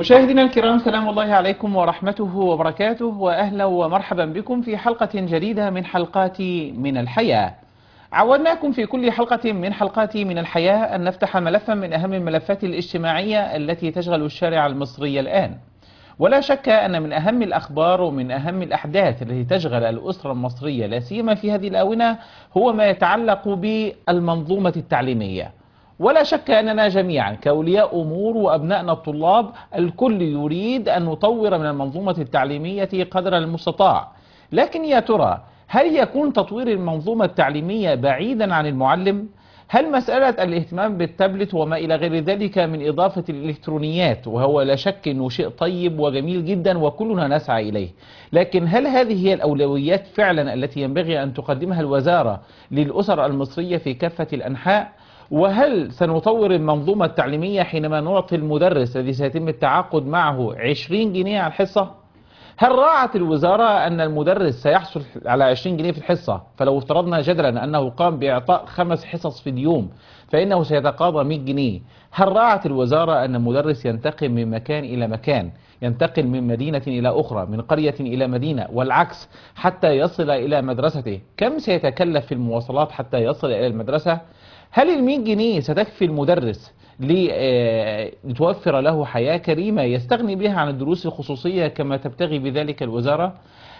مشاهدينا الكرام سلام الله عليكم ورحمته وبركاته واهلا ومرحبا بكم في حلقة جديدة من حلقات من الحياة. عودناكم في كل حلقة من حلقات من الحياة أن نفتح ملفا من أهم الملفات الاجتماعية التي تشغل الشارع المصري الآن. ولا شك أن من أهم الأخبار ومن أهم الأحداث التي تشغل الأسرة المصرية لا سيما في هذه الآونة هو ما يتعلق بالمنظومة التعليمية. ولا شك أننا جميعا كأولياء أمور وأبنائنا الطلاب الكل يريد أن نطور من المنظومة التعليمية قدر المستطاع لكن يا ترى هل يكون تطوير المنظومة التعليمية بعيدا عن المعلم؟ هل مسألة الاهتمام بالتابلت وما إلى غير ذلك من إضافة الإلكترونيات وهو لا شك أنه شيء طيب وجميل جدا وكلنا نسعى إليه لكن هل هذه هي الأولويات فعلا التي ينبغي أن تقدمها الوزارة للأسر المصرية في كافة الأنحاء؟ وهل سنطور المنظومة التعليمية حينما نعطي المدرس الذي سيتم التعاقد معه 20 جنيه على الحصة؟ هل راعت الوزارة أن المدرس سيحصل على 20 جنيه في الحصة فلو افترضنا جدلا أنه قام بإعطاء خمس حصص في اليوم فإنه سيتقاضى 100 جنيه هل راعت الوزارة أن المدرس ينتقل من مكان إلى مكان ينتقل من مدينة إلى أخرى من قرية إلى مدينة والعكس حتى يصل إلى مدرسته كم سيتكلف في المواصلات حتى يصل إلى المدرسة هل ال 100 جنيه ستكفي المدرس لتوفر له حياة كريمة يستغني بها عن الدروس الخصوصية كما تبتغي بذلك الوزارة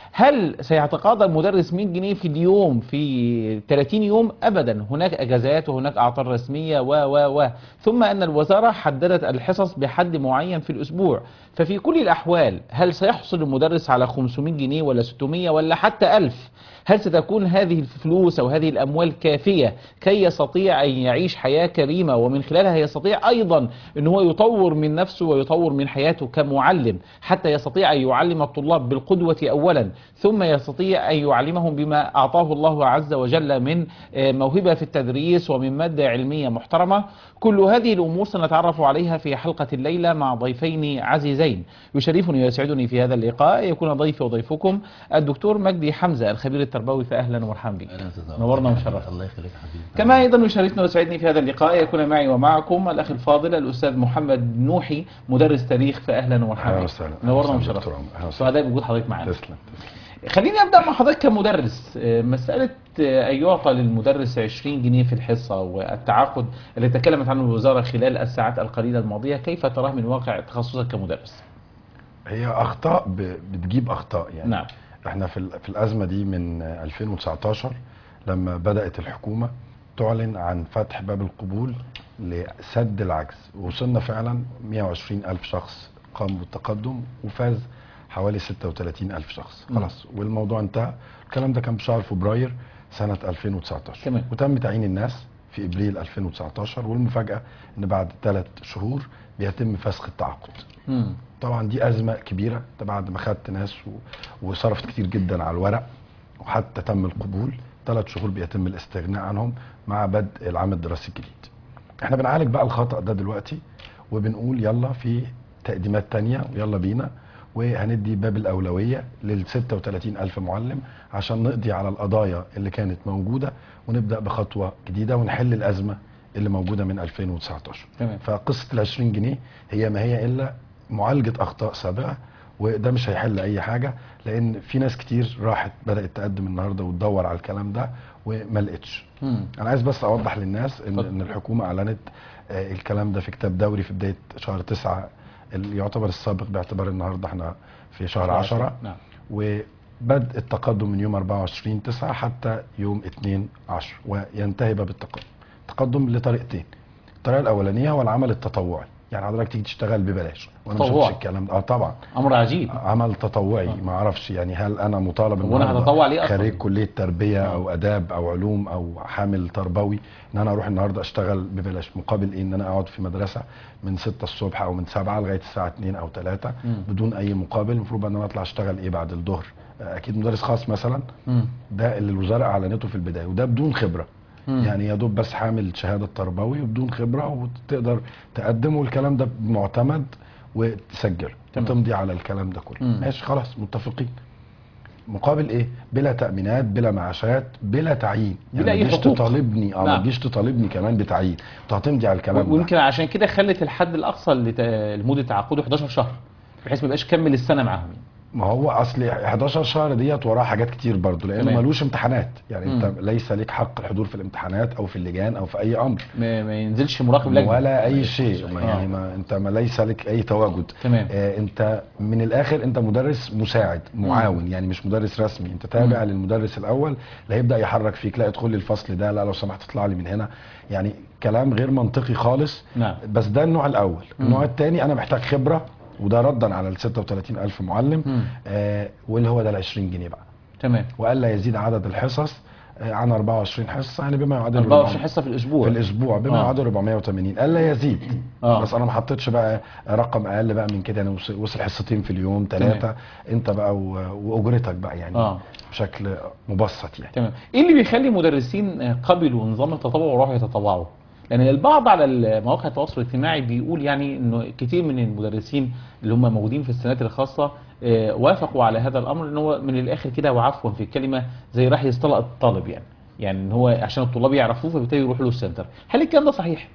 هل سيتقاضى المدرس 100 جنيه في اليوم في 30 يوم ابدا هناك اجازات وهناك اعطال رسميه و و و ثم ان الوزاره حددت الحصص بحد معين في الاسبوع ففي كل الاحوال هل سيحصل المدرس على 500 جنيه ولا 600 ولا حتى 1000 هل ستكون هذه الفلوس او هذه الاموال كافيه كي يستطيع ان يعيش حياه كريمه ومن خلالها يستطيع ايضا ان هو يطور من نفسه ويطور من حياته كمعلم حتى يستطيع ان يعلم الطلاب بالقدوه اولا ثم يستطيع ان يعلمهم بما اعطاه الله عز وجل من موهبه في التدريس ومن ماده علميه محترمه كل هذه الامور سنتعرف عليها في حلقه الليله مع ضيفين عزيزين يشرفني ويسعدني في هذا اللقاء يكون ضيفي وضيفكم الدكتور مجدي حمزه الخبير التربوي فاهلا ومرحبا بك نورنا وشرفنا الله يخليك حبيبي كما ايضا يشرفنا ويسعدني في هذا اللقاء يكون معي ومعكم الاخ الفاضل الاستاذ محمد نوحي مدرس تاريخ فاهلا ومرحبا اهلا بك وسهلا نورنا أهلا وشرفنا دكتور عمر. أهلا وسهلا. سعداء بوجود حضرتك معنا تسلم تسلم خليني ابدا مع حضرتك كمدرس آه، مساله آه، ان يعطى للمدرس 20 جنيه في الحصه والتعاقد اللي تكلمت عنه الوزاره خلال الساعات القليله الماضيه كيف تراه من واقع تخصصك كمدرس؟ هي اخطاء ب- بتجيب اخطاء يعني نعم احنا في ال- في الازمه دي من 2019 لما بدات الحكومه تعلن عن فتح باب القبول لسد العجز وصلنا فعلا 120 الف شخص قام بالتقدم وفاز حوالي 36 الف شخص مم. خلاص والموضوع انتهى الكلام ده كان في شهر فبراير سنه 2019 تمام. وتم تعيين الناس في ابريل 2019 والمفاجاه ان بعد ثلاث شهور بيتم فسخ التعاقد مم. طبعا دي ازمه كبيره ده بعد ما خدت ناس و... وصرفت كتير جدا على الورق وحتى تم القبول ثلاث شهور بيتم الاستغناء عنهم مع بدء العام الدراسي الجديد احنا بنعالج بقى الخطا ده دلوقتي وبنقول يلا في تقديمات تانية ويلا بينا وهندي باب الاولويه لل 36 الف معلم عشان نقضي على القضايا اللي كانت موجوده ونبدا بخطوه جديده ونحل الازمه اللي موجوده من 2019 تمام. فقصه ال 20 جنيه هي ما هي الا معالجه اخطاء سابقه وده مش هيحل اي حاجه لان في ناس كتير راحت بدات تقدم النهارده وتدور على الكلام ده وما لقتش مم. انا عايز بس اوضح للناس ان, اتفضل. إن الحكومه اعلنت آه، الكلام ده في كتاب دوري في بدايه شهر تسعة اللي يعتبر السابق باعتبار النهارده احنا في شهر عشرة نعم وبدء التقدم من يوم 24 9 حتى يوم 2 10 وينتهي باب التقدم التقدم لطريقتين الطريقه الاولانيه هو العمل التطوعي يعني حضرتك تيجي تشتغل ببلاش وانا ما تطوعي. شفتش الكلام ده اه طبعا امر عجيب عمل تطوعي آه. ما اعرفش يعني هل انا مطالب هو أنا النهاردة هتطوع ليه أصلاً؟ خريج كليه تربيه آه. او اداب او علوم او حامل تربوي ان انا اروح النهارده اشتغل ببلاش مقابل ايه ان انا اقعد في مدرسه من 6 الصبح او من 7 لغايه الساعه 2 او 3 مم. بدون اي مقابل المفروض ان انا اطلع اشتغل ايه بعد الظهر آه، اكيد مدرس خاص مثلا مم. ده اللي الوزاره اعلنته في البدايه وده بدون خبره مم. يعني يا دوب بس حامل شهاده تربوي وبدون خبره وتقدر تقدم والكلام ده معتمد وتسجل تمام. وتمضي على الكلام ده كله مم. ماشي خلاص متفقين مقابل ايه بلا تامينات بلا معاشات بلا تعيين بلا ما أي تجيش حقوق. تطالبني اه ما نعم. تجيش تطالبني كمان بتعيين انت هتمضي على الكلام ده ويمكن عشان كده خلت الحد الاقصى لت- لمده تعاقده 11 شهر بحيث ما يبقاش كمل السنه معاهم ما هو اصل 11 شهر ديت وراها حاجات كتير برضو لانه تمام. ملوش امتحانات يعني انت مم. ليس لك حق الحضور في الامتحانات او في اللجان او في اي امر ما, ما ينزلش مراقب لجنه ولا اي شيء ما آه. يعني ما انت ما ليس لك اي تواجد تمام. آه انت من الاخر انت مدرس مساعد معاون يعني مش مدرس رسمي انت تابع مم. للمدرس الاول اللي هيبدا يحرك فيك لا ادخل لي الفصل ده لا لو سمحت اطلع لي من هنا يعني كلام غير منطقي خالص نعم بس ده النوع الاول مم. النوع الثاني انا محتاج خبره وده ردا على ال 36000 معلم مم. آه واللي هو ده ال 20 جنيه بقى تمام والا يزيد عدد الحصص آه عن 24 حصه يعني بما يعادل 24 حصه في الاسبوع في الاسبوع بما آه. يعادل 480 الا يزيد آه. بس انا ما حطيتش بقى رقم اقل بقى من كده يعني وصل- وصل حصتين في اليوم ثلاثه انت بقى و- واجرتك بقى يعني آه. بشكل مبسط يعني تمام ايه اللي بيخلي مدرسين قبلوا نظام التطوع وراحوا يتطوعوا لان البعض على مواقع التواصل الاجتماعي بيقول يعني انه كتير من المدرسين اللي هم موجودين في السنوات الخاصه آه، وافقوا على هذا الامر ان هو من الاخر كده وعفوا في الكلمه زي راح يستلق الطالب يعني يعني ان هو عشان الطلاب يعرفوه فبالتالي يروحوا له السنتر هل الكلام ده صحيح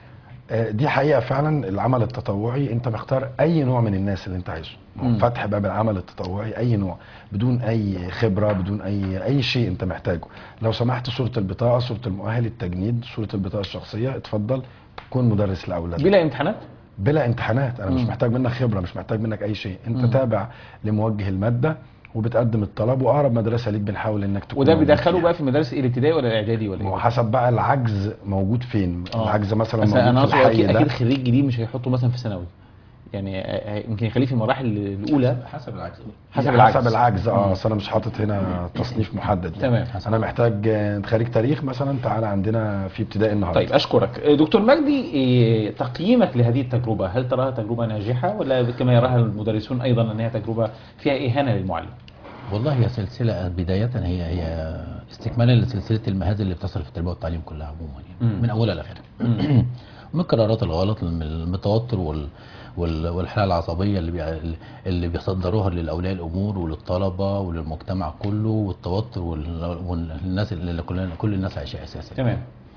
آه، دي حقيقه فعلا العمل التطوعي انت مختار اي نوع من الناس اللي انت عايزه مم. فتح باب العمل التطوعي اي نوع بدون اي خبره بدون اي اي شيء انت محتاجه لو سمحت صوره البطاقه صوره المؤهل التجنيد صوره البطاقه الشخصيه اتفضل كون مدرس لاولادك بلا امتحانات بلا امتحانات انا مش مم. محتاج منك خبره مش محتاج منك اي شيء انت مم. تابع لموجه الماده وبتقدم الطلب واقرب مدرسه ليك بنحاول انك تكون وده موجود بيدخله فيها. بقى في مدارس الابتدائي ولا الاعدادي ولا ما هو ايه حسب بقى العجز موجود فين آه. العجز مثلا بس انا موجود اقصد في الحي اكيد ده اكيد خريج جديد مش هيحطه مثلا في ثانوي يعني آه، آه، يمكن يخليه في المراحل الاولى حسب العكس حسب العجز حسب العجز اه مم. اصل انا مش حاطط هنا تصنيف محدد يعني. تمام انا محتاج آه، خريج تاريخ مثلا تعالى عندنا في ابتدائي النهارده طيب اشكرك آه، دكتور مجدي آه، تقييمك لهذه التجربه هل تراها تجربه ناجحه ولا كما يراها المدرسون ايضا انها تجربه فيها اهانه للمعلم والله هي سلسله بدايه هي هي استكمالا لسلسله المهازل اللي بتصل في التربيه والتعليم كلها عموما يعني مم. من اولها لاخرها من القرارات الغلط من التوتر وال وال- والحاله العصبيه اللي بي... اللي بيصدروها للاولياء الامور وللطلبه وللمجتمع كله والتوتر وال... والناس اللي كلنا كل الناس عايشه اساسا تمام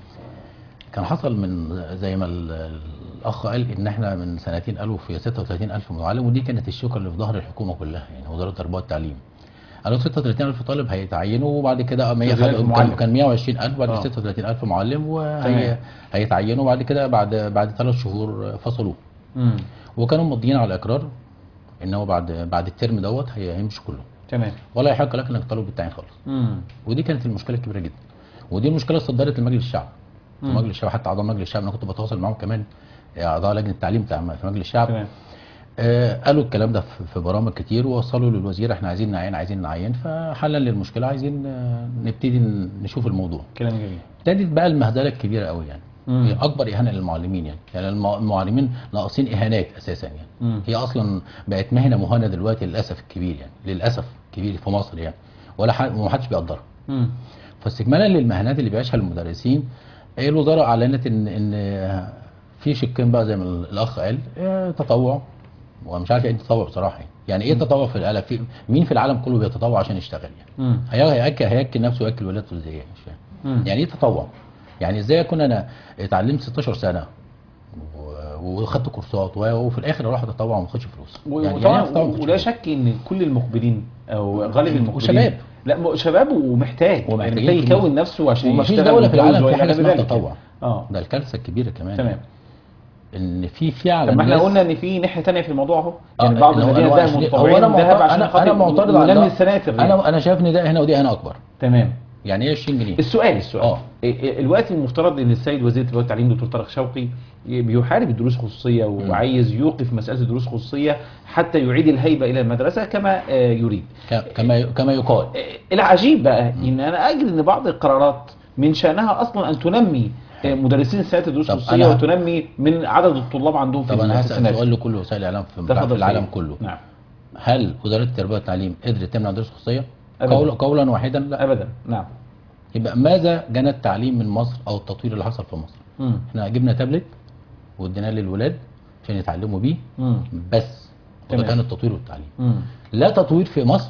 كان حصل من زي ما ال- الاخ قال ان احنا من سنتين قالوا في 36000 معلم ودي كانت الشوكه اللي في ظهر الحكومه كلها يعني وزاره التربيه والتعليم قالوا 36000 طالب هيتعينوا وبعد كده 100 36000 معلم. كان كان 120000 بعد آه. 36000 معلم تمام. وهيتعينوا وبعد كده بعد بعد ثلاث شهور فصلوه مم. وكانوا ماضيين على اقرار ان هو بعد بعد الترم دوت هي- هيمشي كله تمام ولا يحق لك انك تطالب بالتعيين خالص مم. ودي كانت المشكله الكبيره جدا ودي المشكله اللي صدرت لمجلس الشعب مم. مجلس الشعب حتى اعضاء مجلس الشعب انا كنت بتواصل معاهم كمان اعضاء لجنه التعليم بتاع في مجلس الشعب تمام آه قالوا الكلام ده في في برامج كتير ووصلوا للوزير احنا عايزين نعين عايزين نعين فحلا للمشكله عايزين آه، نبتدي ن- نشوف الموضوع كلام جميل ابتدت بقى المهزله الكبيره قوي يعني مم. هي اكبر اهانه للمعلمين يعني يعني الم- المعلمين ناقصين اهانات اساسا يعني مم. هي اصلا بقت مهنه مهانه دلوقتي للاسف الكبير يعني للاسف كبير في مصر يعني ولا حد ومحدش بيقدرها مم. فاستكمالا للمهنات اللي بيعيشها المدرسين هي الوزاره اعلنت ان ان في شقين بقى زي ما الاخ قال آه، تطوع ومش عارف ايه التطوع بصراحه يعني. يعني ايه التطوع في العالم في مين في العالم كله بيتطوع عشان يشتغل يعني مم. هي- هياكل هياكل نفسه وياكل ولاده ازاي يعني مش فاهم مم. يعني ايه تطوع يعني ازاي اكون انا اتعلمت 16 سنه و- وخدت كورسات و- وفي الاخر اروح اتطوع وما اخدش فلوس يعني يعني وطبعا إيه أتطوع وما أخدش ولا فلوس؟ شك ان كل المقبلين او غالب المقبلين وشباب. لا م- شباب ومحتاج يعني ومحتاجين محتاج فلوس. يكون نفسه عشان ومفيش يشتغل دوله في ويتجوز العالم في وإلى حاجه غير اسمها ذلك تطوع يعني. اه ده الكارثه الكبيره كمان تمام ان في فعلا طب ما احنا ناس- قلنا ان في ناحيه ثانيه في الموضوع اهو آه، يعني بعض إن هو- الذين إن هو ذهبوا عشان- متطوعين هو أنا ذهب معترض- عشان انا خاطر انا معترض ولم ده. السناتر يعني. انا انا شايف ان ده هنا ودي هنا اكبر تمام يعني ايه 20 جنيه السؤال السؤال آه. إيه- إيه الوقت المفترض ان السيد وزير التربيه والتعليم دكتور طارق شوقي بيحارب الدروس الخصوصيه وعايز يوقف مساله الدروس الخصوصيه حتى يعيد الهيبه الى المدرسه كما آه، يريد ك- كما كما يقال إيه العجيب بقى ان انا اجد ان بعض القرارات من شانها اصلا ان تنمي آه، مدرسين سنوات الدروس طب الخصوصيه أنا- وتنمي من عدد الطلاب عندهم في طب انا هسال السنوات. سؤال لكل وسائل الاعلام في, تفضل في العالم سيدي. كله نعم هل وزاره التربيه والتعليم قدرت تمنع الدروس الخصوصيه؟ أبداً. قول قولا واحدا لا ابدا نعم يبقى ماذا جنى التعليم من مصر او التطوير اللي حصل في مصر؟ مم. احنا جبنا تابلت واديناه للولاد عشان يتعلموا بيه مم. بس وده تمام. كان التطوير والتعليم مم. لا تطوير في مصر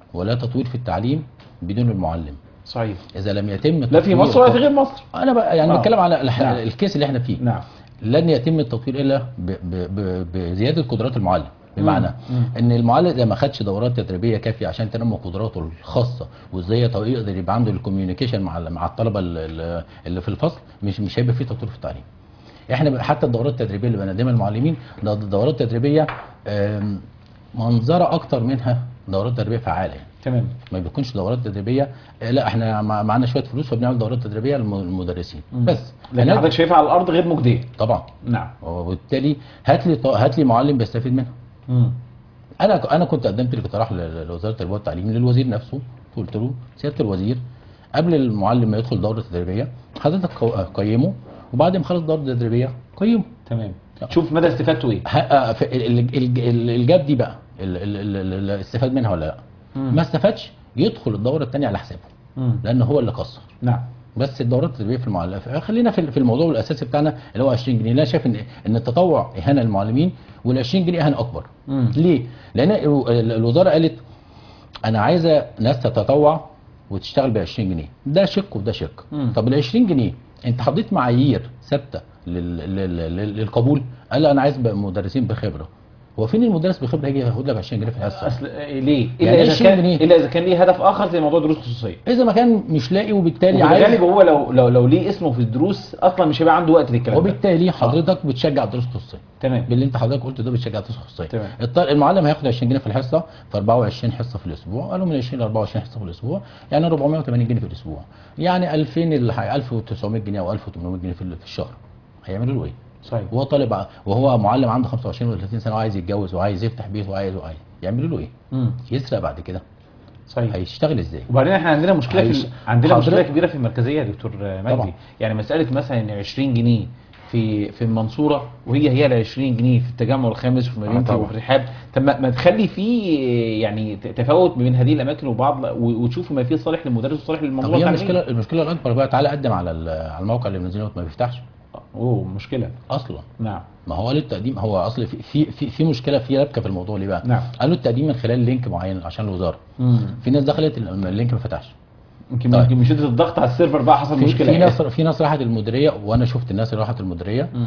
ولا تطوير في التعليم بدون المعلم صحيح اذا لم يتم لا في تطوير- مصر ولا في غير مصر انا بقى يعني آه. بتكلم على الح... نعم. الكيس اللي احنا فيه نعم لن يتم التطوير الا ب... ب... ب... بزياده قدرات المعلم بمعنى مم. ان المعلم اذا ما خدش دورات تدريبيه كافيه عشان تنمي قدراته الخاصه وازاي يط- يقدر يبقى عنده الكوميونيكيشن مع مع الطلبه ال- ال- اللي في الفصل مش مش هيبقى فيه تطوير في التعليم احنا بقى- حتى الدورات التدريبيه اللي بنقدمها للمعلمين ده دورات تدريبيه آم، منظره اكتر منها دورات تدريبيه فعاله يعني. تمام ما بيكونش دورات تدريبيه آه، لا احنا مع- معانا شويه فلوس فبنعمل دورات تدريبيه للمدرسين بس لان هناك- حضرتك شايفها على الارض غير مجديه طبعا نعم وبالتالي هات لي ط- هات لي معلم بيستفيد منها مم. انا انا كنت قدمت اقتراح ل- لوزاره التربيه والتعليم للوزير نفسه قلت له سياده الوزير قبل المعلم ما يدخل دوره تدريبيه حضرتك قو- قيمه وبعد ما يخلص دوره تدريبيه قيمه تمام شوف مدى استفادته ايه ه- آه، ف- ال- ال- ال- الجاب دي بقى ال- ال- ال- ال- استفاد منها ولا لا مم. ما استفادش يدخل الدوره الثانيه على حسابه مم. لان هو اللي قصر نعم بس الدورات التدريبيه في المعلم خلينا في في الموضوع الاساسي بتاعنا اللي هو 20 جنيه لا شايف ان ان التطوع اهانه للمعلمين وال 20 جنيه اهانه اكبر مم. ليه؟ لان ال- الوزاره قالت انا عايزه ناس تتطوع وتشتغل ب 20 جنيه ده شق وده شق مم. طب ال 20 جنيه انت حطيت معايير ثابته لل- لل- لل- للقبول قال لا انا عايز بقى مدرسين بخبره هو فين المدرس بخبره هيجي ياخد لك 20 جنيه في الحصه اصل إيه ليه الا يعني اذا 20 كان جنيه. الا اذا كان ليه هدف اخر زي موضوع دروس خصوصيه اذا ما كان مش لاقي وبالتالي وفي عايز الغالب هو لو لو لو ليه اسمه في الدروس اصلا مش هيبقى عنده وقت للكلام ده وبالتالي حضرتك بتشجع الدروس الخصوصيه تمام باللي انت حضرتك قلته ده بتشجع الدروس الخصوصيه تمام. الط- المعلم هياخد 20 جنيه في الحصه في 24 حصه في الاسبوع قالوا من 20 ل 24 حصه في الاسبوع يعني 480 جنيه في الاسبوع يعني 2000 اللي هي 1900 جنيه او 1800 جنيه في ال- في الشهر هيعملوا له ايه؟ صحيح وهو طالب ع- وهو معلم عنده 25 ولا 30 سنه وعايز يتجوز وعايز يفتح بيت وعايز وعايز يعملوا له ايه؟ مم. يسرق بعد كده صحيح هيشتغل ازاي؟ وبعدين احنا عندنا مشكله في هيش- ال- عندنا مشكله حضرتك- كبيره في المركزيه يا دكتور مجدي طبعا. يعني مساله مثلا ان 20 جنيه في في المنصوره وهي هي ال 20 جنيه في التجمع الخامس وفي مدينتي طبعا. وفي الرحاب طب ما ما تخلي في يعني ت- تفاوت بين هذه الاماكن وبعض و- وتشوفوا ما فيه صالح للمدرس وصالح طب للمنظومه هي التعليمية. المشكله المشكله الاكبر بقى تعالى قدم على ال- على الموقع اللي منزله ما بيفتحش اوه مشكله اصلا نعم ما هو قال التقديم هو اصل في في في, في مشكله في ربكه في الموضوع ليه بقى؟ نعم. قالوا التقديم من خلال لينك معين عشان الوزاره مم. في ناس دخلت ال- اللينك ما فتحش يمكن طيب. يمكن من شده الضغط على السيرفر بقى حصل في, مشكله في يعني. ناس في ناس راحت المديريه وانا شفت الناس اللي راحت المديريه مم.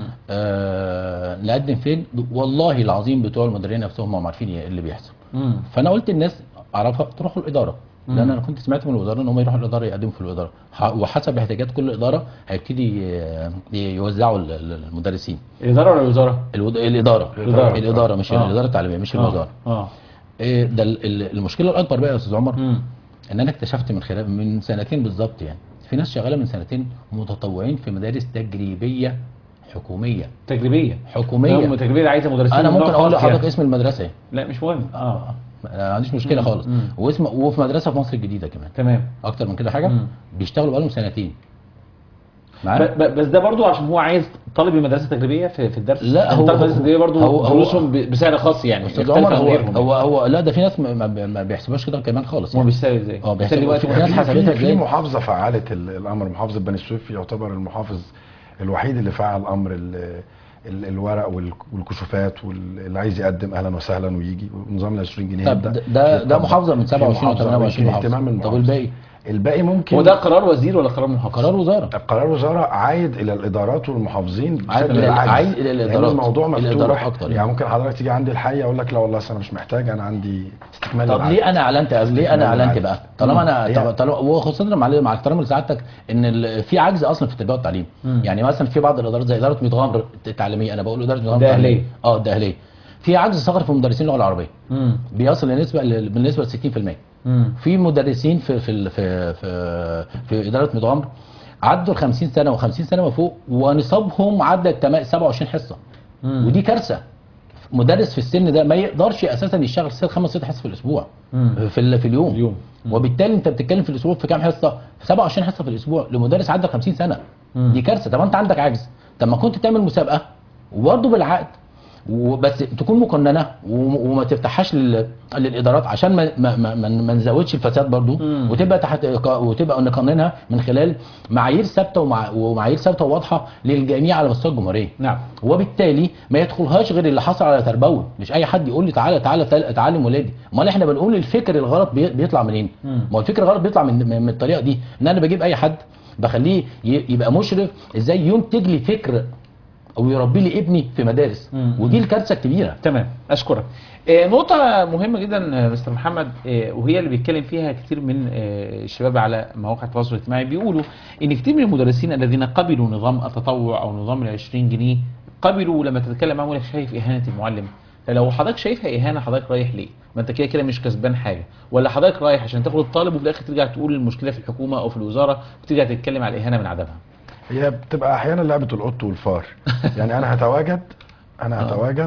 آه نقدم فين والله العظيم بتوع المديريه نفسهم هم عارفين ايه اللي بيحصل مم. فانا قلت الناس اعرفها تروحوا الاداره لان انا كنت سمعت من الوزاره ان هم يروحوا الاداره يقدموا في الاداره ح- وحسب احتياجات كل اداره هيبتدي ي- يوزعوا ال- ال- المدرسين الاداره ولا الوزاره؟ الود- الاداره الإدارة. الاداره مش آه. الاداره التعليميه مش الوزاره اه إيه ده ال- ال- المشكله الاكبر بقى يا استاذ عمر مم. ان انا اكتشفت من خلال من سنتين بالظبط يعني في ناس شغاله من سنتين متطوعين في مدارس تجريبيه حكوميه تجريبيه حكوميه هم تجريبيه عايزه مدرسين انا من نوع ممكن اقول خاص لحضرتك يعني. اسم المدرسه ايه لا مش مهم اه انا ما عنديش مشكله مم. خالص مم. واسم وفي مدرسه في مصر الجديده كمان تمام اكتر من كده حاجه مم. بيشتغلوا بقالهم سنتين ب- معايا ب- بس ده برضو عشان هو عايز طالب المدرسه التجريبيه في, في الدرس لا، يعني هو- طالب المدرسه التجريبيه برضو هو- هو- دروسهم ب- بسعر خاص يعني استاذ يختلف عمر عن هو غيرهم هو, هو لا ده في ناس ما, ما- ما بيحسبوش كده كمان خالص هو يعني. بيشتغل ازاي؟ اه بيشتغل بيحسبوا- وقت في ناس في حسبتها في, في ازاي؟ محافظه فعلت ال- الامر محافظه بني سويف يعتبر المحافظ الوحيد اللي فعل امر ال- ال- الورق وال- والكشوفات واللي عايز يقدم اهلا وسهلا ويجي ونظام ال 20 جنيه طب يبدأ ده ده, ده يطبق محافظه من في 27 و محافظة 28 يمكن اهتمام محافظه طب المحافظة. والباقي الباقي ممكن هو ده قرار وزير ولا قرار محافظ؟ قرار وزاره قرار وزاره عايد الى الادارات والمحافظين عايد بشكل إلى- العجز عايد إلى لأن الإدارات. الموضوع مفتوح الإدارات أكتر يعني. يعني ممكن حضرتك تيجي عندي الحي اقول لك لا والله أصل انا مش محتاج انا عندي استكمال طب العدد. ليه انا اعلنت ليه انا اعلنت بقى طالما انا هي- طب- طالما وخاصه مع مع احترامي لسعادتك ان ال- في عجز اصلا في التربيه والتعليم مم. يعني مثلا في بعض الادارات زي اداره ميت غمر التعليميه انا بقول اداره ميت غمر الدقهلية. التعليمية. اه الدهليه في عجز صغر في مدرسين اللغه العربيه امم بيصل لنسبه ل- بالنسبه ل 60% امم في مدرسين في في ال- في في, في اداره ميت غمر عدوا ال 50 سنه و50 سنه وفوق ونصابهم عدى التما- 27 حصه مم. ودي كارثه مدرس في السن ده ما يقدرش اساسا يشتغل ست خمس ست حصص في الاسبوع مم. في ال- في اليوم اليوم. مم. وبالتالي انت بتتكلم في الاسبوع في كام حصه في 27 حصه في الاسبوع لمدرس عدى 50 سنه مم. دي كارثه طب انت عندك عجز طب ما كنت تعمل مسابقه وبرضه بالعقد وبس تكون مقننه و- وما تفتحهاش لل- للادارات عشان ما ما ما, ما ما نزودش الفساد برضو مم. وتبقى تحت وتبقى نقننها من خلال معايير ثابته ومع ومعايير ثابته وواضحه للجميع على مستوى الجمهوريه نعم وبالتالي ما يدخلهاش غير اللي حصل على تربوي مش اي حد يقول لي تعالى تعالى تل- تعلم ولادي امال احنا بنقول الفكر الغلط بي- بيطلع منين مم. ما هو الفكر الغلط بيطلع من من من الطريقه دي ان انا بجيب اي حد بخليه ي- يبقى مشرف ازاي ينتج لي فكر او يربي لي ابني في مدارس مم. ودي الكارثه الكبيره تمام اشكرك آه، نقطة مهمة جدا آه، مستر محمد آه، وهي اللي بيتكلم فيها كتير من آه، الشباب على مواقع التواصل الاجتماعي بيقولوا ان كتير من المدرسين الذين قبلوا نظام التطوع او نظام ال 20 جنيه قبلوا لما تتكلم معاهم يقول لك شايف اهانة المعلم فلو حضرتك شايفها اهانة حضرتك رايح ليه؟ ما انت كده كده مش كسبان حاجة ولا حضرتك رايح عشان تاخد الطالب وفي الاخر ترجع تقول المشكلة في الحكومة او في الوزارة وترجع تتكلم على الاهانة من عدمها هي بتبقى احيانا لعبه القط والفار يعني انا هتواجد انا آه. هتواجد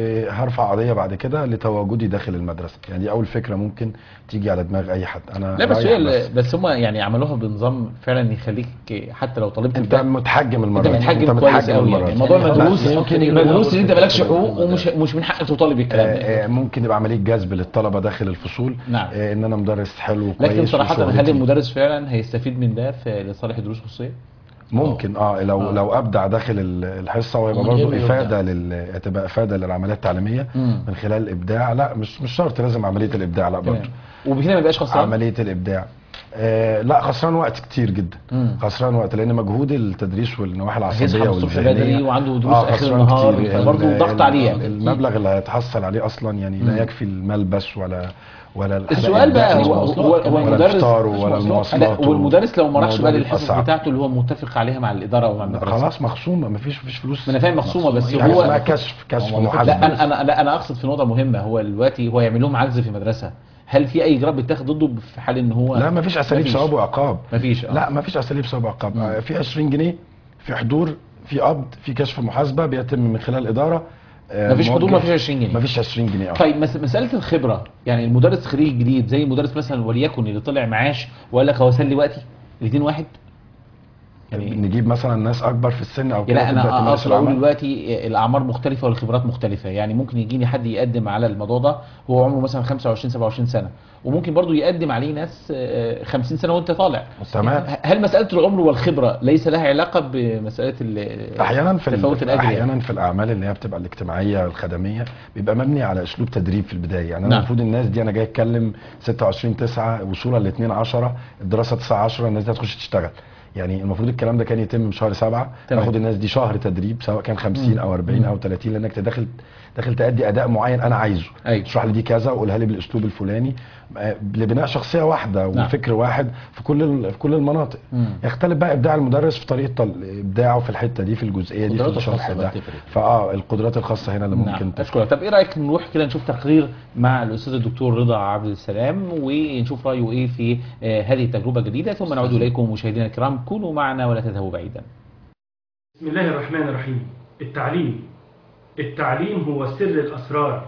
وهرفع قضيه بعد كده لتواجدي داخل المدرسه يعني دي اول فكره ممكن تيجي على دماغ اي حد انا لا بس رايح هي ال- بس هم يعني عملوها بنظام فعلا يخليك حتى لو طالبت انت بده- متحجم المره انت دي. متحجم كويس قوي المرة يعني دي. موضوع يعني المدروس لا، ممكن يبقى المدروس ان انت مالكش في حقوق المدرسة. ومش مش من حقك تطالب الكلام ده آه، آه، ممكن يبقى عمليه جذب للطلبه داخل الفصول نعم. آه، ان انا مدرس حلو كويس لكن صراحة هل وشغلتي. المدرس فعلا هيستفيد من ده في لصالح دروس خصوصية؟ ممكن اه لو آه. لو ابدع داخل ال- الحصه ويبقى ومن غير برضه ما يبدع. افاده لل هتبقى افاده للعمليه التعليميه مم. من خلال الابداع لا مش مش شرط لازم عمليه الابداع لا تمام برضه وبكده ما يبقاش خسران؟ عمليه الابداع آه لا خسران وقت كتير جدا مم. خسران وقت لان مجهود التدريس والنواحي العصبيه هيصحى الصبح بدري والذهنيه وعنده دروس آه، اخر خسران النهار كتير. فبرضه ال- ضغط ال- عليه يعني المبلغ اللي هيتحصل عليه اصلا يعني لا يكفي الملبس ولا ولا الحاجات السؤال بقى الباقية. هو مواصلات هو, هو كمان. ولا المدرس الفطار مش ولا مواصلات. المواصلات لا والمدرس لو ما راحش الموضوع بقى بيبقى للحصص صعب. بتاعته اللي هو متفق عليها مع الإدارة ومع المدرسة خلاص مخصومه مفيش مفيش فلوس ما انا فاهم مخصومة بس في حاجه اسمها هو كشف كشف هو محاسبه لا انا انا لا انا اقصد في نقطة مهمة هو دلوقتي هو يعمل لهم عجز في مدرسة هل في اي اجراء بيتاخد ضده في حال ان هو لا مفيش اساليب مفيش. ثواب وعقاب مفيش آه. لا مفيش اساليب ثواب وعقاب مم. آه، في 20 جنيه في حضور في قبض في كشف محاسبه بيتم من خلال الاداره آه، مفيش حضور موجه. مفيش 20 جنيه مفيش 20 جنيه اه طيب مس- مسألة الخبرة يعني المدرس خريج جديد زي المدرس مثلا وليكن اللي طلع معاش وقال لك هو سلي وقتي الاثنين واحد يعني نجيب مثلا ناس اكبر في السن او يعني كده تبدأ انا تمارس اقصد اقول العمل. دلوقتي الاعمار مختلفه والخبرات مختلفه يعني ممكن يجيني حد يقدم على الموضوع ده هو عمره مثلا 25 27 سنه وممكن برضو يقدم عليه ناس آه، 50 سنه وانت طالع تمام هل مساله العمر والخبره ليس لها علاقه بمساله ال- احيانا في تفاوت ال- الاجر يعني؟ احيانا في الاعمال اللي هي بتبقى الاجتماعيه الخدميه بيبقى مبني على اسلوب تدريب في البدايه يعني انا نعم. المفروض الناس دي انا جاي اتكلم 26 9 وصولا ل 2 10 الدراسه 9 10 الناس دي هتخش تشتغل يعني المفروض الكلام ده كان يتم من شهر 7 تمام. تاخد الناس دي شهر تدريب سواء كان 50 مم. او 40 مم. او 30 لانك داخل داخل تأدي اداء معين انا عايزه أيوة. تشرح لي دي كذا وقولها لي بالاسلوب الفلاني آه، لبناء شخصيه واحده نعم. وفكر واحد في كل ال- في كل المناطق مم. يختلف بقى ابداع المدرس في طريقه طل- ابداعه في الحته دي في الجزئيه دي في قدراته الشرح الخاصة ده بقى تفرق. فاه القدرات الخاصه هنا اللي نعم ممكن تفرق. اشكرك طب ايه رايك نروح كده نشوف تقرير مع الاستاذ الدكتور رضا عبد السلام ونشوف رايه ايه في آه، هذه التجربه الجديده ثم نعود اليكم مشاهدينا الكرام كونوا معنا ولا تذهبوا بعيدا بسم الله الرحمن الرحيم التعليم التعليم هو سر الأسرار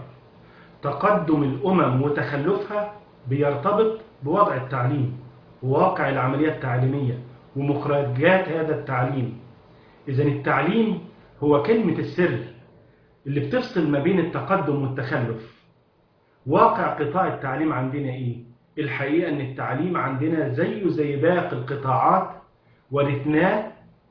تقدم الأمم وتخلفها بيرتبط بوضع التعليم وواقع العملية التعليمية ومخرجات هذا التعليم إذا التعليم هو كلمة السر اللي بتفصل ما بين التقدم والتخلف واقع قطاع التعليم عندنا إيه؟ الحقيقة أن التعليم عندنا زيه زي باقي القطاعات ورثناه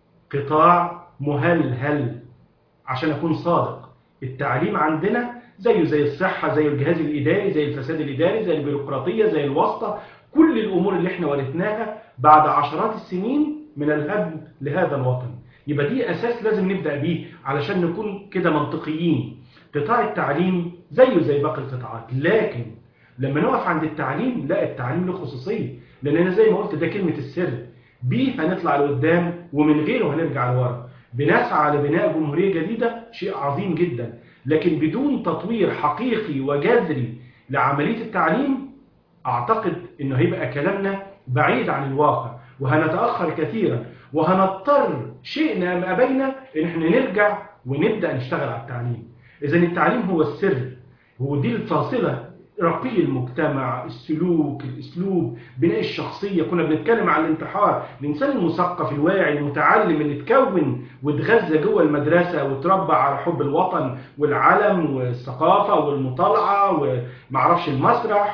قطاع مهلهل عشان أكون صادق التعليم عندنا زيه زي الصحة زي الجهاز الإداري زي الفساد الإداري زي البيروقراطية زي الواسطة كل الأمور اللي احنا ورثناها بعد عشرات السنين من الهدم لهذا الوطن يبقى دي أساس لازم نبدأ بيه علشان نكون كده منطقيين قطاع التعليم زيه زي باقي القطاعات لكن لما نقف عند التعليم لا التعليم له خصوصية لأن أنا زي ما قلت ده كلمة السر بيه هنطلع لقدام ومن غيره هنرجع لورا بنسعى لبناء جمهورية جديدة شيء عظيم جدا لكن بدون تطوير حقيقي وجذري لعملية التعليم أعتقد إنه هيبقى كلامنا بعيد عن الواقع وهنتأخر كثيرا وهنضطر شئنا أم أبينا إن احنا نرجع ونبدأ نشتغل على التعليم إذا التعليم هو السر هو دي الفاصلة رقي المجتمع السلوك الاسلوب بناء الشخصيه كنا بنتكلم عن الانتحار الانسان المثقف الواعي المتعلم اللي اتكون واتغذى جوه المدرسه وتربى على حب الوطن والعلم والثقافه والمطالعه ومعرفش المسرح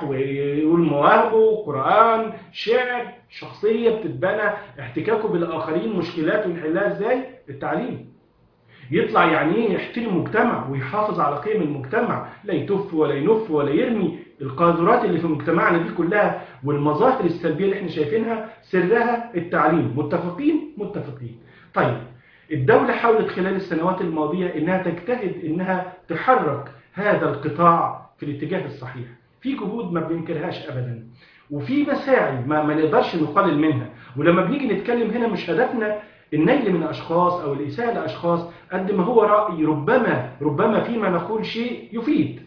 والمواهبه قران شعر شخصيه بتتبنى احتكاكه بالاخرين مشكلاته يحلها ازاي التعليم يطلع يعني ايه يحترم المجتمع ويحافظ على قيم المجتمع لا يتف ولا ينف ولا يرمي القاذورات اللي في مجتمعنا دي كلها والمظاهر السلبيه اللي احنا شايفينها سرها التعليم متفقين متفقين طيب الدولة حاولت خلال السنوات الماضية انها تجتهد انها تحرك هذا القطاع في الاتجاه الصحيح في جهود ما بننكرهاش ابدا وفي مساعي ما, ما نقدرش نقلل منها ولما بنيجي نتكلم هنا مش هدفنا النيل من أشخاص أو الإساءة لأشخاص قد ما هو رأي ربما ربما فيما نقول شيء يفيد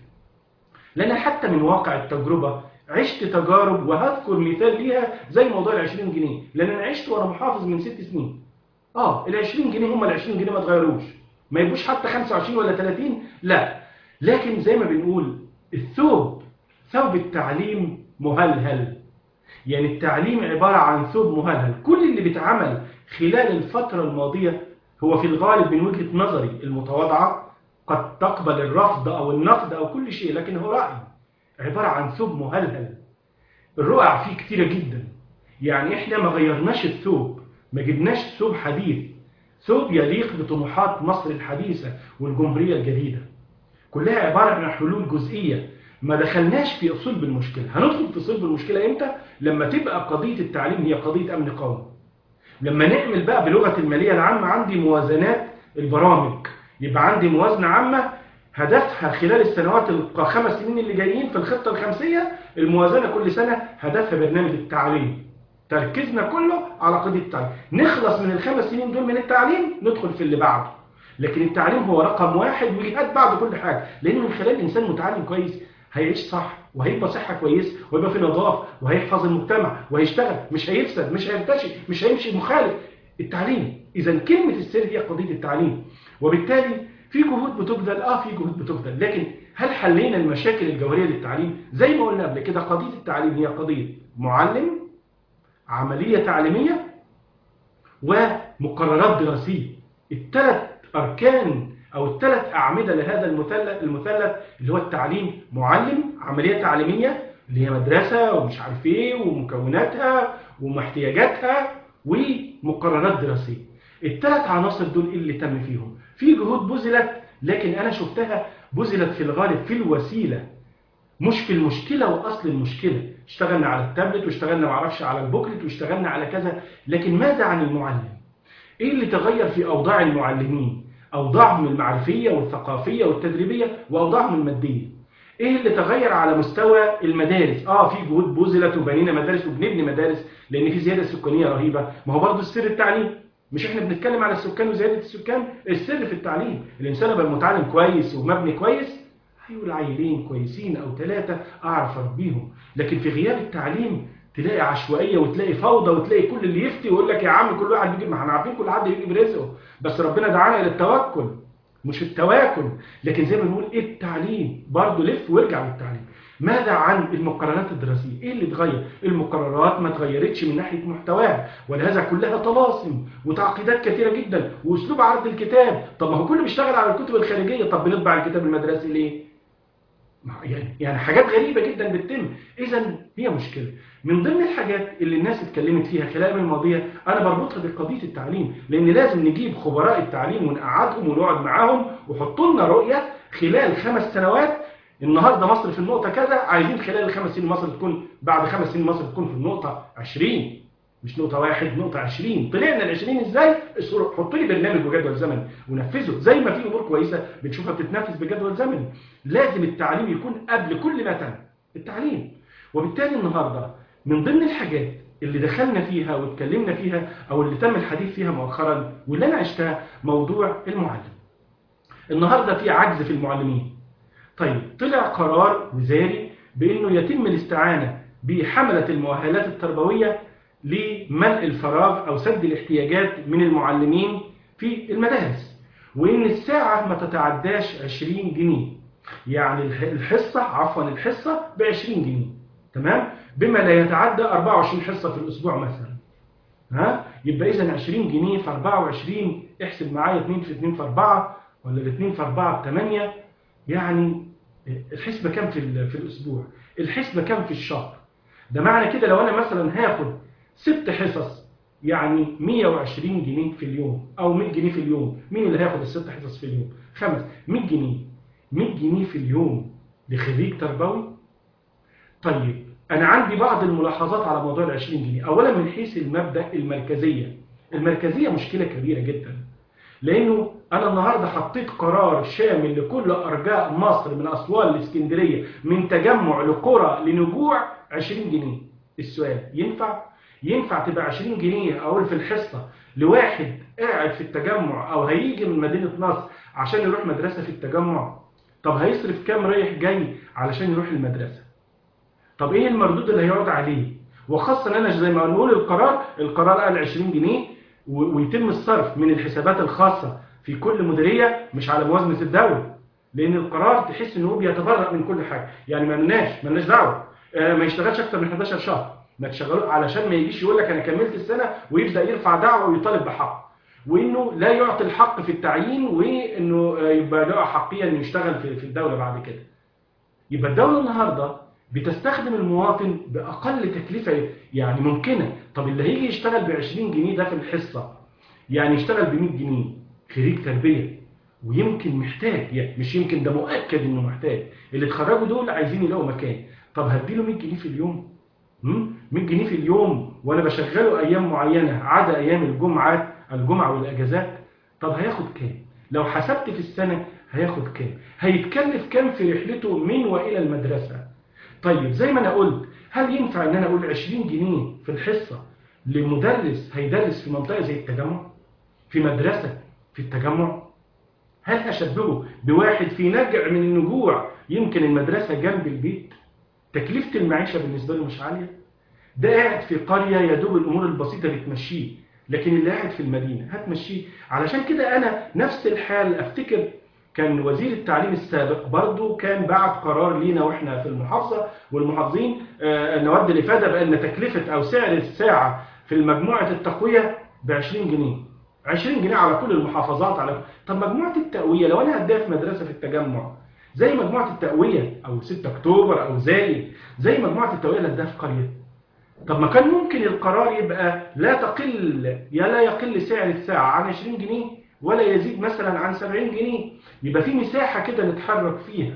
لأن حتى من واقع التجربة عشت تجارب وهذكر مثال ليها زي موضوع ال 20 جنيه لأن أنا عشت وأنا محافظ من ست سنين آه ال 20 جنيه هم ال 20 جنيه ما اتغيروش ما يبقوش حتى 25 ولا 30 لا لكن زي ما بنقول الثوب ثوب التعليم مهلهل يعني التعليم عبارة عن ثوب مهلهل كل اللي بيتعمل خلال الفترة الماضية هو في الغالب من وجهة نظري المتواضعة قد تقبل الرفض أو النقد أو كل شيء لكن هو رأي عبارة عن ثوب مهلهل الرقع فيه كتيرة جدا يعني احنا ما غيرناش الثوب ما جبناش ثوب حديث ثوب يليق بطموحات مصر الحديثة والجمهورية الجديدة كلها عبارة عن حلول جزئية ما دخلناش في صلب المشكلة هندخل في صلب المشكلة امتى؟ لما تبقى قضية التعليم هي قضية أمن قومي لما نعمل بقى بلغة المالية العامة عندي موازنات البرامج يبقى عندي موازنة عامة هدفها خلال السنوات الخمس سنين اللي جايين في الخطة الخمسية الموازنة كل سنة هدفها برنامج التعليم تركيزنا كله على قضية التعليم نخلص من الخمس سنين دول من التعليم ندخل في اللي بعده لكن التعليم هو رقم واحد وجهات بعد كل حاجة لأن من خلال إنسان متعلم كويس هيعيش صح وهيبقى صحة كويس ويبقى في نظافة وهيحفظ المجتمع وهيشتغل مش هيفسد مش هيرتشي مش هيمشي مخالف التعليم إذا كلمة السر هي قضية التعليم وبالتالي في جهود بتبذل اه في جهود بتبذل لكن هل حلينا المشاكل الجوهريه للتعليم زي ما قلنا قبل كده قضيه التعليم هي قضيه معلم عمليه تعليميه ومقررات دراسيه الثلاث اركان او الثلاث اعمده لهذا المثلث المثلث اللي هو التعليم معلم عمليه تعليميه اللي هي مدرسه ومش عارف ايه ومكوناتها واحتياجاتها ومقررات دراسيه الثلاث عناصر دول اللي تم فيهم في جهود بذلت لكن انا شفتها بذلت في الغالب في الوسيله مش في المشكله واصل المشكله اشتغلنا على التابلت واشتغلنا معرفش على البوكلت واشتغلنا على كذا لكن ماذا عن المعلم ايه اللي تغير في اوضاع المعلمين اوضاعهم المعرفيه والثقافيه والتدريبيه واوضاعهم الماديه ايه اللي تغير على مستوى المدارس اه في جهود بذلت وبنينا مدارس وبنبني مدارس لان في زياده سكانيه رهيبه ما هو برضه السر التعليم مش احنا بنتكلم على السكان وزياده السكان السر في التعليم الانسان يبقى متعلم كويس ومبني كويس هيقول عيلين كويسين او ثلاثه اعرف اربيهم لكن في غياب التعليم تلاقي عشوائيه وتلاقي فوضى وتلاقي كل اللي يفتي ويقول لك يا عم كل واحد بيجيب ما احنا عارفين كل حد بيجيب رزقه بس ربنا دعانا الى التوكل مش التواكل لكن زي ما بنقول ايه التعليم برضه لف وارجع للتعليم ماذا عن المقررات الدراسية؟ ايه اللي اتغير؟ المقررات ما اتغيرتش من ناحية محتواها ولهذا كلها طلاسم وتعقيدات كثيرة جدا واسلوب عرض الكتاب، طب ما هو كله بيشتغل على الكتب الخارجية، طب بنطبع الكتاب المدرسي ليه؟ يعني يعني حاجات غريبة جدا بتتم، إذا هي مشكلة. من ضمن الحاجات اللي الناس اتكلمت فيها خلال الأيام الماضية أنا بربطها بقضية التعليم، لأن لازم نجيب خبراء التعليم ونقعدهم ونقعد معاهم وحطوا لنا رؤية خلال خمس سنوات النهارده مصر في النقطة كذا عايزين خلال الخمس سنين مصر تكون بعد خمس سنين مصر تكون في النقطة 20 مش نقطة واحد نقطة 20 طلعنا ال 20 ازاي؟ حطوا لي برنامج وجدول زمني ونفذه زي ما في امور كويسة بتشوفها بتتنفذ بجدول زمني لازم التعليم يكون قبل كل ما تم التعليم وبالتالي النهارده من ضمن الحاجات اللي دخلنا فيها واتكلمنا فيها او اللي تم الحديث فيها مؤخرا واللي انا عشتها موضوع المعلم النهارده في عجز في المعلمين طيب طلع قرار وزاري بأنه يتم الاستعانة بحملة المؤهلات التربوية لملء الفراغ أو سد الاحتياجات من المعلمين في المدارس وإن الساعة ما تتعداش 20 جنيه يعني الح- الحصة عفوا الحصة ب 20 جنيه تمام بما لا يتعدى 24 حصة في الأسبوع مثلا ها يبقى إذا 20 جنيه في 24 احسب معايا 2 في 2 في 4 ولا ال 2 في 4 ب 8 يعني الحسبة كام في ال- في الأسبوع الحسبة كام في الشهر ده معنى كده لو أنا مثلا هاخد ست حصص يعني 120 جنيه في اليوم أو 100 جنيه في اليوم مين اللي هياخد الست حصص في اليوم خمس 100 جنيه 100 جنيه في اليوم لخريج تربوي طيب أنا عندي بعض الملاحظات على موضوع ال 20 جنيه أولا من حيث المبدأ المركزية المركزية مشكلة كبيرة جدا لأنه أنا النهاردة حطيت قرار شامل لكل أرجاء مصر من أسوان لإسكندرية من تجمع لقرى لنجوع 20 جنيه السؤال ينفع؟ ينفع تبقى 20 جنيه أقول في الحصة لواحد قاعد في التجمع أو هيجي من مدينة نصر عشان يروح مدرسة في التجمع طب هيصرف كام رايح جاي علشان يروح المدرسة طب ايه المردود اللي هيقعد عليه وخاصة ان انا زي ما نقول القرار القرار قال 20 جنيه و- ويتم الصرف من الحسابات الخاصة في كل مديرية مش على موازنة الدولة لان القرار تحس ان هو بيتبرأ من كل حاجة يعني ما لناش ما لناش دعوة آه، ما يشتغلش اكتر من 11 شهر ما تشغلوا علشان ما يجيش يقول لك انا كملت السنة ويبدأ يرفع دعوة ويطالب بحق وانه لا يعطي الحق في التعيين وانه آه، يبقى له احقية انه يشتغل في في الدولة بعد كده يبقى الدولة النهاردة بتستخدم المواطن بأقل تكلفة يعني ممكنة طب اللي هيجي يشتغل ب 20 جنيه ده في الحصة يعني يشتغل ب 100 جنيه خريج تربية ويمكن محتاج يعني مش يمكن ده مؤكد انه محتاج اللي اتخرجوا دول عايزين يلاقوا مكان طب هديله 100 جنيه في اليوم مم؟ 100 جنيه في اليوم وانا بشغله ايام معينة عدا ايام الجمعة الجمعة والاجازات طب هياخد كام لو حسبت في السنة هياخد كام هيتكلف كام في رحلته من والى المدرسة طيب زي ما انا قلت هل ينفع ان انا اقول 20 جنيه في الحصة لمدرس هيدرس في منطقة زي التجمع في مدرسة في التجمع هل أشبهه بواحد في نجع من النجوع يمكن المدرسة جنب البيت تكلفة المعيشة بالنسبة له مش عالية ده قاعد في قرية يا دوب الأمور البسيطة بتمشيه لكن اللي قاعد في المدينة هتمشيه علشان كده أنا نفس الحال أفتكر كان وزير التعليم السابق برضو كان بعت قرار لينا واحنا في المحافظة والمحافظين آه، نود الإفادة بأن تكلفة أو سعر الساعة في المجموعة التقوية ب 20 جنيه 20 جنيه على كل المحافظات على طب مجموعة التقوية لو أنا هديها في مدرسة في التجمع زي مجموعة التقوية أو 6 أكتوبر أو زايد زي مجموعة التقوية اللي هديها في قرية طب ما كان ممكن القرار يبقى لا تقل يا لا يقل سعر الساعة عن 20 جنيه ولا يزيد مثلا عن 70 جنيه يبقى في مساحة كده نتحرك فيها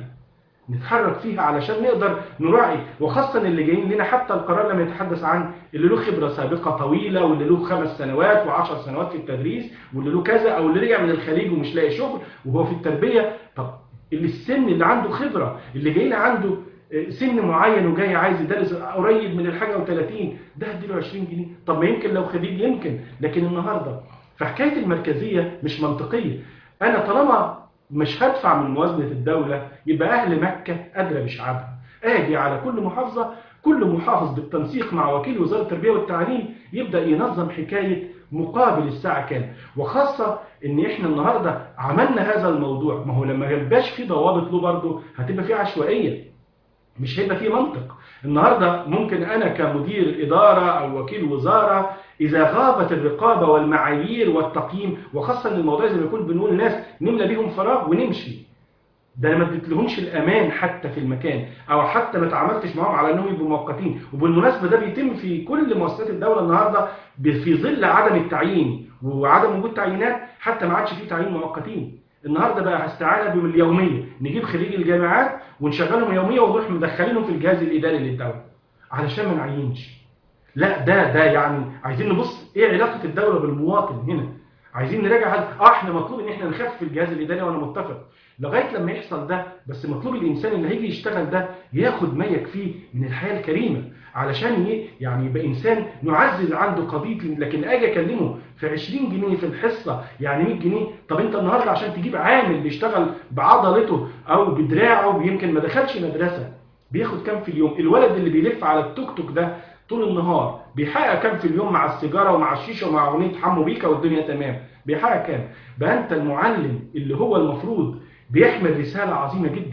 نتحرك فيها علشان نقدر نراعي وخاصة اللي جايين لنا حتى القرار لما يتحدث عن اللي له خبرة سابقة طويلة واللي له خمس سنوات وعشر سنوات في التدريس واللي له كذا أو اللي رجع من الخليج ومش لاقي شغل وهو في التربية طب اللي السن اللي عنده خبرة اللي جاي لنا عنده سن معين وجاي عايز يدرس قريب من الحاجة و30 ده هديله 20 جنيه طب ما يمكن لو خريج يمكن لكن النهاردة فحكاية المركزية مش منطقية أنا طالما مش هدفع من موازنة الدولة يبقى أهل مكة أدرى بشعبها آجي على كل محافظة كل محافظ بالتنسيق مع وكيل وزارة التربية والتعليم يبدأ ينظم حكاية مقابل الساعة كام وخاصة ان احنا النهاردة عملنا هذا الموضوع ما هو لما يبقاش في ضوابط له برضه هتبقى في عشوائية مش هيبقى في منطق النهاردة ممكن أنا كمدير إدارة أو وكيل وزارة إذا غابت الرقابة والمعايير والتقييم وخاصة ان الموضوع زي ما يكون بنقول ناس نملى بيهم فراغ ونمشي ده ما اديتلهمش الامان حتى في المكان او حتى ما تعاملتش معاهم على انهم يبقوا مؤقتين وبالمناسبه ده بيتم في كل مؤسسات الدوله النهارده في ظل عدم التعيين وعدم وجود تعيينات حتى ما عادش فيه تعيين مؤقتين النهارده بقى استعانه باليوميه نجيب خريج الجامعات ونشغلهم يوميه ونروح مدخلينهم في الجهاز الاداري للدوله علشان ما نعينش لا ده ده يعني عايزين نبص ايه علاقه الدوله بالمواطن هنا عايزين نراجع هل اه احنا مطلوب ان احنا نخفف الجهاز الاداري وانا متفق لغايه لما يحصل ده بس مطلوب الانسان اللي هيجي يشتغل ده ياخد ما يكفيه من الحياه الكريمه علشان ي- يعني يبقى انسان نعزز عنده قضيه لكن اجي اكلمه في 20 جنيه في الحصه يعني 100 جنيه طب انت النهارده عشان تجيب عامل بيشتغل بعضلته او بدراعه يمكن ما دخلش مدرسه بياخد كام في اليوم الولد اللي بيلف على التوك توك ده طول النهار بيحقق كام في اليوم مع السيجاره ومع الشيشه ومع اغنيه حمو بيكا والدنيا تمام بيحقق كام بقى انت المعلم اللي هو المفروض بيحمل رساله عظيمه جدا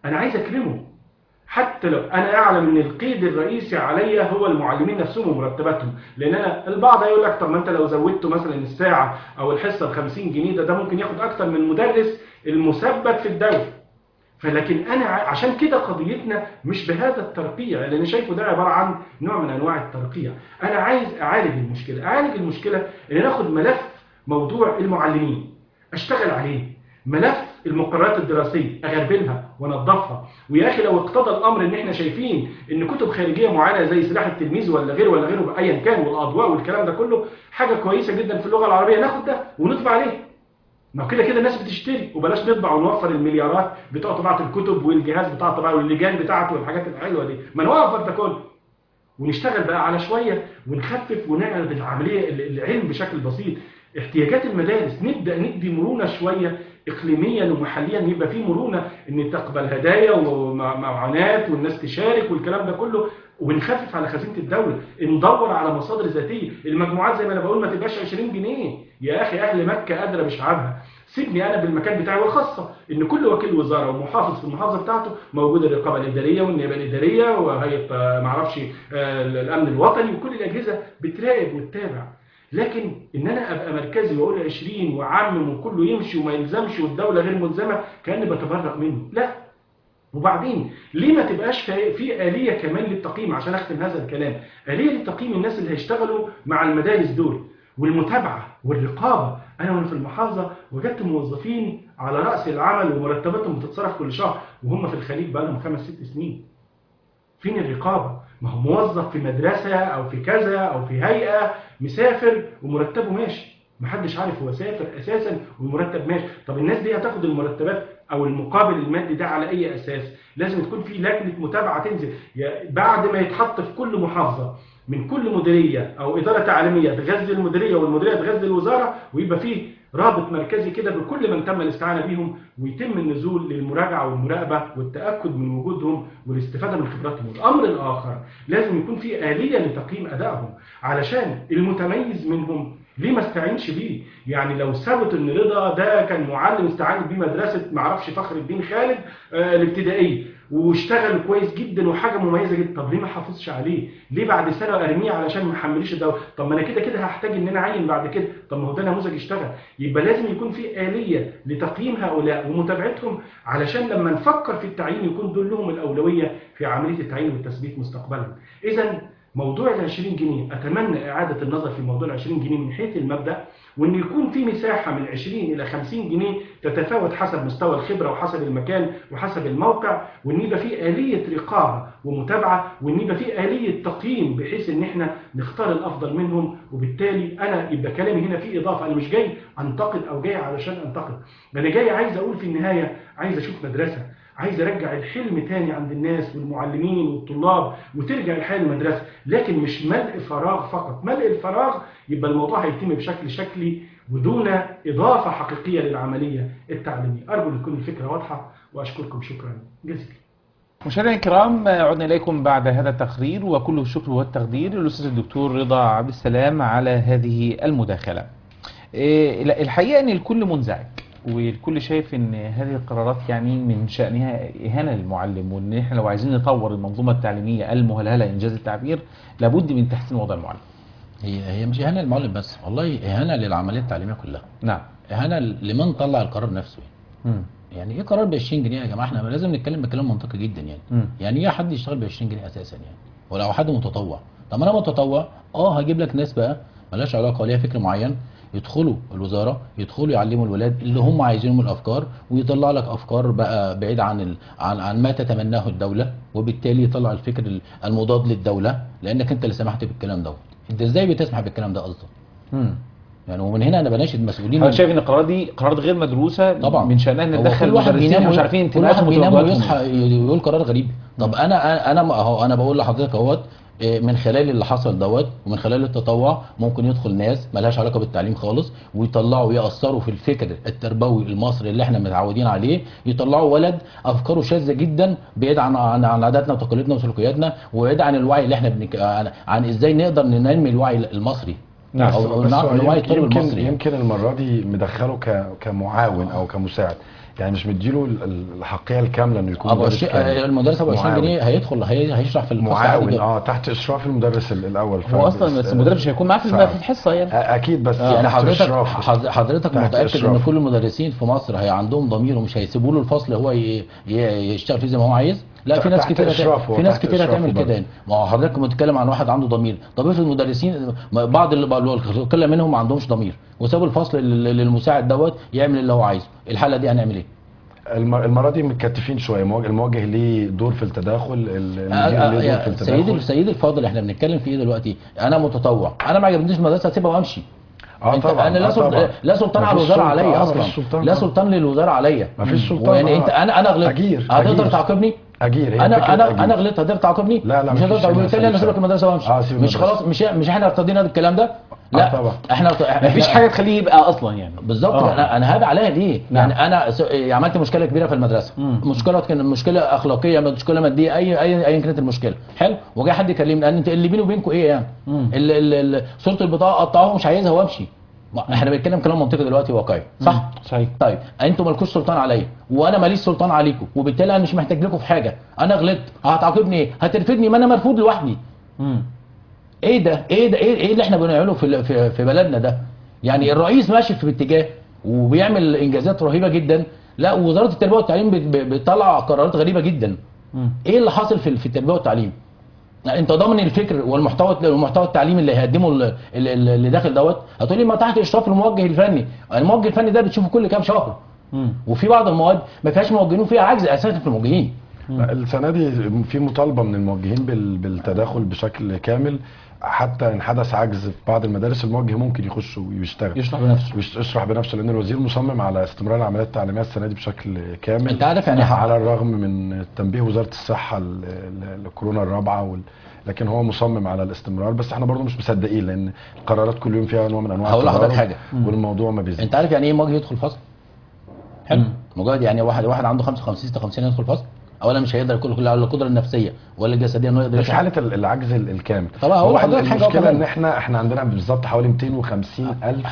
انا عايز اكرمه حتى لو انا اعلم ان القيد الرئيسي عليا هو المعلمين نفسهم ومرتباتهم لان انا البعض هيقول لك طب ما انت لو زودته مثلا الساعه او الحصه ب 50 جنيه ده ده ممكن ياخد اكتر من المدرس المثبت في الدوله فلكن انا ع- عشان كده قضيتنا مش بهذا الترقيع اللي انا شايفه ده عباره عن نوع من انواع الترقيع انا عايز اعالج المشكله اعالج المشكله ان ناخد ملف موضوع المعلمين اشتغل عليه ملف المقررات الدراسيه اغربلها وانضفها ويا اخي لو اقتضى الامر ان احنا شايفين ان كتب خارجيه معينه زي سلاح التلميذ ولا غيره ولا غيره ايا كان والاضواء والكلام ده كله حاجه كويسه جدا في اللغه العربيه ناخد ده ونطبع عليه ما هو كده كده الناس بتشتري وبلاش نطبع ونوفر المليارات بتوع طباعه الكتب والجهاز بتاع الطباعه واللجان بتاعته والحاجات الحلوه دي ما نوفر ده كله ونشتغل بقى على شويه ونخفف ونعرض العمليه العلم بشكل بسيط احتياجات المدارس نبدا ندي مرونه شويه اقليميا ومحليا يبقى في مرونه ان تقبل هدايا ومعاناه والناس تشارك والكلام ده كله ونخفف على خزينه الدوله ندور على مصادر ذاتيه المجموعات زي ما انا بقول ما تبقاش 20 جنيه يا اخي اهل مكه ادرى بشعبها سيبني انا بالمكان بتاعي والخاصه ان كل وكيل وزاره ومحافظ في المحافظه بتاعته موجود الرقابه الاداريه والنيابه الاداريه وهيئه آه، معرفش آه، الامن الوطني وكل الاجهزه بتراقب وتتابع لكن ان انا ابقى مركزي واقول 20 واعمم وكله يمشي وما يلزمش والدوله غير ملزمه كاني بتبرأ منه لا وبعدين ليه ما تبقاش في في آلية كمان للتقييم عشان أختم هذا الكلام آلية لتقييم الناس اللي هيشتغلوا مع المدارس دول والمتابعة والرقابة أنا وأنا في المحافظة وجدت موظفين على رأس العمل ومرتباتهم بتتصرف كل شهر وهم في الخليج بقى لهم خمس ست سنين فين الرقابة؟ ما هو موظف في مدرسة أو في كذا أو في هيئة مسافر ومرتبه ماشي محدش عارف هو سافر أساسا والمرتب ماشي طب الناس دي هتاخد المرتبات أو المقابل المادي ده على أي أساس لازم تكون في لجنة متابعة تنزل يا- بعد ما يتحط في كل محافظة من كل مديرية أو إدارة تعليمية تغذي المديرية والمديرية تغذي الوزارة ويبقى فيه رابط مركزي كده بكل من تم الاستعانة بيهم ويتم النزول للمراجعة والمراقبة والتأكد من وجودهم والاستفادة من خبراتهم الأمر الآخر لازم يكون في آلية لتقييم أدائهم علشان المتميز منهم ليه ما استعينش بيه يعني لو ثبت ان رضا ده كان معلم استعانت بيه مدرسه معرفش فخر الدين خالد آه الابتدائيه واشتغل كويس جدا وحاجه مميزه جدا طب ليه ما حافظش عليه ليه بعد سنه ارميه علشان ما احمليش الدواء طب ما انا كده كده هحتاج ان انا اعين بعد كده طب ما هو ده نموذج اشتغل يبقى لازم يكون في اليه لتقييم هؤلاء ومتابعتهم علشان لما نفكر في التعيين يكون دول لهم الاولويه في عمليه التعيين والتثبيت مستقبلا اذا موضوع ال 20 جنيه اتمنى اعاده النظر في موضوع ال 20 جنيه من حيث المبدا وان يكون في مساحه من 20 الى 50 جنيه تتفاوت حسب مستوى الخبره وحسب المكان وحسب الموقع وان يبقى في اليه رقابه ومتابعه وان يبقى في اليه تقييم بحيث ان احنا نختار الافضل منهم وبالتالي انا يبقى كلامي هنا فيه اضافه انا مش جاي انتقد او جاي علشان انتقد انا جاي عايز اقول في النهايه عايز اشوف مدرسه عايز ارجع الحلم تاني عند الناس والمعلمين والطلاب وترجع الحياه للمدرسه لكن مش ملء فراغ فقط ملء الفراغ يبقى الموضوع هيتم بشكل شكلي ودون اضافه حقيقيه للعمليه التعليميه ارجو ان تكون الفكره واضحه واشكركم شكرا جزيلا مشاهدينا الكرام عدنا إليكم بعد هذا التقرير وكل الشكر والتقدير للأستاذ الدكتور رضا عبد السلام على هذه المداخلة إيه، لا، الحقيقة أن الكل منزعج والكل شايف ان هذه القرارات يعني من شأنها إهانة للمعلم وان احنا لو عايزين نطور المنظومة التعليمية المهلهلة إنجاز التعبير لابد من تحسين وضع المعلم هي هي مش اهانه للمعلم بس والله اهانه للعمليه التعليميه كلها نعم اهانه لمن طلع القرار نفسه مم. يعني ايه قرار ب 20 جنيه يا جماعه احنا لازم نتكلم بكلام منطقي جدا يعني مم. يعني ايه حد يشتغل ب 20 جنيه اساسا يعني ولو حد متطوع طب انا متطوع اه هجيب لك ناس بقى ملهاش علاقه وليها فكر معين يدخلوا الوزاره يدخلوا يعلموا الولاد اللي هم عايزينهم الافكار ويطلع لك افكار بقى بعيد عن ال... عن عن ما تتمناه الدوله وبالتالي يطلع الفكر ال- المضاد للدوله لانك انت اللي سمحت بالكلام دوت انت ازاي بتسمح بالكلام ده اصلا مم. يعني ومن هنا انا بناشد المسؤولين حضرتك شايف ان القرارات دي قرارات غير مدروسة طبعا من شأنها ان هو ندخل كل واحد المدرسين بينام مش وي- عارفين كل واحد انتماءاتهم بينام وتوجهاتهم. ويصحى يقول قرار غريب طب انا انا ما هو انا بقول لحضرتك اهوت إيه، من خلال اللي حصل دوت ومن خلال التطوع ممكن يدخل ناس ملهاش علاقه بالتعليم خالص ويطلعوا ياثروا في الفكر التربوي المصري اللي احنا متعودين عليه يطلعوا ولد افكاره شاذه جدا بعيد عن عن, عن عاداتنا وتقاليدنا وسلوكياتنا وبعيد عن الوعي اللي احنا بنك... عن, عن ازاي نقدر ننمي الوعي المصري نعم. او بس نعرف هو الوعي يمكن, الطالب يمكن, المصري يعني. يمكن المره دي مدخله ك- كمعاون او كمساعد يعني مش مديله ال- ال- الحقيه الكامله انه يكون ابو مدرس عشرين- كامل. المدرس ابو 20 معاون. جنيه هيدخل هي- هيشرح في الفصل عادي معاون جدا. اه تحت اشراف المدرس ال- الاول هو اصلا بس المدرب مش هيكون معاه في صعب. في الحصه يعني آه، اكيد بس يعني تحت حضرتك إشرافه. حض- حضرتك تحت متاكد ان إشرافه. كل المدرسين في مصر هي عندهم ضمير ومش هيسيبوا له الفصل هو ي- ي- يشتغل فيه زي ما هو عايز لا في ناس تحت كتير إشرافه، في ناس تحت كتير إشرافه هتعمل برضه. كده يعني ما هو حضرتك بتتكلم عن واحد عنده ضمير طب افرض المدرسين ما- بعض اللي اللي بتكلم منهم ما عندهمش ضمير وسابوا الفصل لل- للمساعد دوت يعمل اللي هو عايزه الحاله دي هنعمل ايه الم- المره دي متكتفين شويه الموجه, الموجه ليه دور في التداخل ال- المدير ليه دور في يا سيدي التداخل سيدي الفاضل احنا بنتكلم في ايه دلوقتي انا متطوع انا ما عجبنيش المدرسه اسيبها وامشي اه انت طبعا انا لا آه سلطان طبعا. لا سلطان على مفيش الوزاره سلطان، عليا آه، اصلا مفيش سلطان، لا آه. سلطان للوزاره عليا مفيش سلطان، يعني آه. انت انا انا غلطت أجير، هتقدر أجير. تعاقبني اجير هي انا فكرة انا أجير. انا غلطت هتقدر تعاقبني لا، لا، مش هتقدر مفيش تعاقبني هنا بالتالي انا سيب اسيبك المدرسه وامشي آه، سيب مش المدرسة. خلاص مش مش احنا ارتضينا بالكلام ده لا طبعا. احنا مفيش إحنا- حاجه تخليه يبقى اصلا يعني بالظبط آه. انا انا هابع عليها ليه؟ نعم. يعني انا س- عملت مشكله كبيره في المدرسه مم. مشكله كان مشكله اخلاقيه مشكله ماديه اي اي ايا كانت المشكله حلو وجاي حد يكلمني قال لي انت اللي بيني وبينكم ايه يعني؟ مم. ال- ال- ال- صوره البطاقه قطعوها مش عايزها وامشي ما احنا بنتكلم كلام منطقي دلوقتي واقعي صح؟ صحيح طيب انتوا مالكوش سلطان عليا وانا ماليش سلطان عليكم وبالتالي انا مش محتاج لكم في حاجه انا غلطت هتعاقبني ايه؟ هترفدني ما انا مرفوض لوحدي مم. ايه ده ايه ده ايه, إيه اللي احنا بنعمله في ال- في في بلدنا ده يعني الرئيس ماشي في اتجاه وبيعمل انجازات رهيبه جدا لا وزاره التربيه والتعليم بت- بت- بتطلع قرارات غريبه جدا مم. ايه اللي حاصل في في التربيه والتعليم يعني انت ضامن الفكر والمحتوى والمحتوى التعليمي اللي هيقدمه ال- ال- ال- اللي داخل دوت هتقول لي ما تحت اشراف الموجه الفني الموجه الفني ده بتشوفه كل كام شهر مم. وفي بعض المواد ما فيهاش موجهين وفيها عجز اساسا في الموجهين لا، السنه دي في مطالبه من الموجهين بال- بالتداخل بشكل كامل حتى ان حدث عجز في بعض المدارس الموجه ممكن يخش ويشتغل يشرح بنفسه ويش- يشرح بنفسه لان الوزير مصمم على استمرار العمليات التعليميه السنه دي بشكل كامل انت عارف يعني ح- على الرغم من تنبيه وزاره الصحه ل- ل- لكورونا الرابعه وال... لكن هو مصمم على الاستمرار بس احنا برضه مش مصدقين لان القرارات كل يوم فيها نوع من انواع هقول لحضرتك التضارب حاجة. والموضوع ما بيزيد انت عارف يعني ايه موجه يدخل فصل حلو مم. مجرد يعني واحد واحد عنده 55 56 يدخل فصل اولا مش هيقدر يكون له القدره النفسيه ولا الجسديه انه يقدر ده في يشرح حاله ال- العجز ال- الكامل طبعا هقول هو لحضرتك حاجة المشكله كمان. ان احنا احنا عندنا بالظبط حوالي 250 الف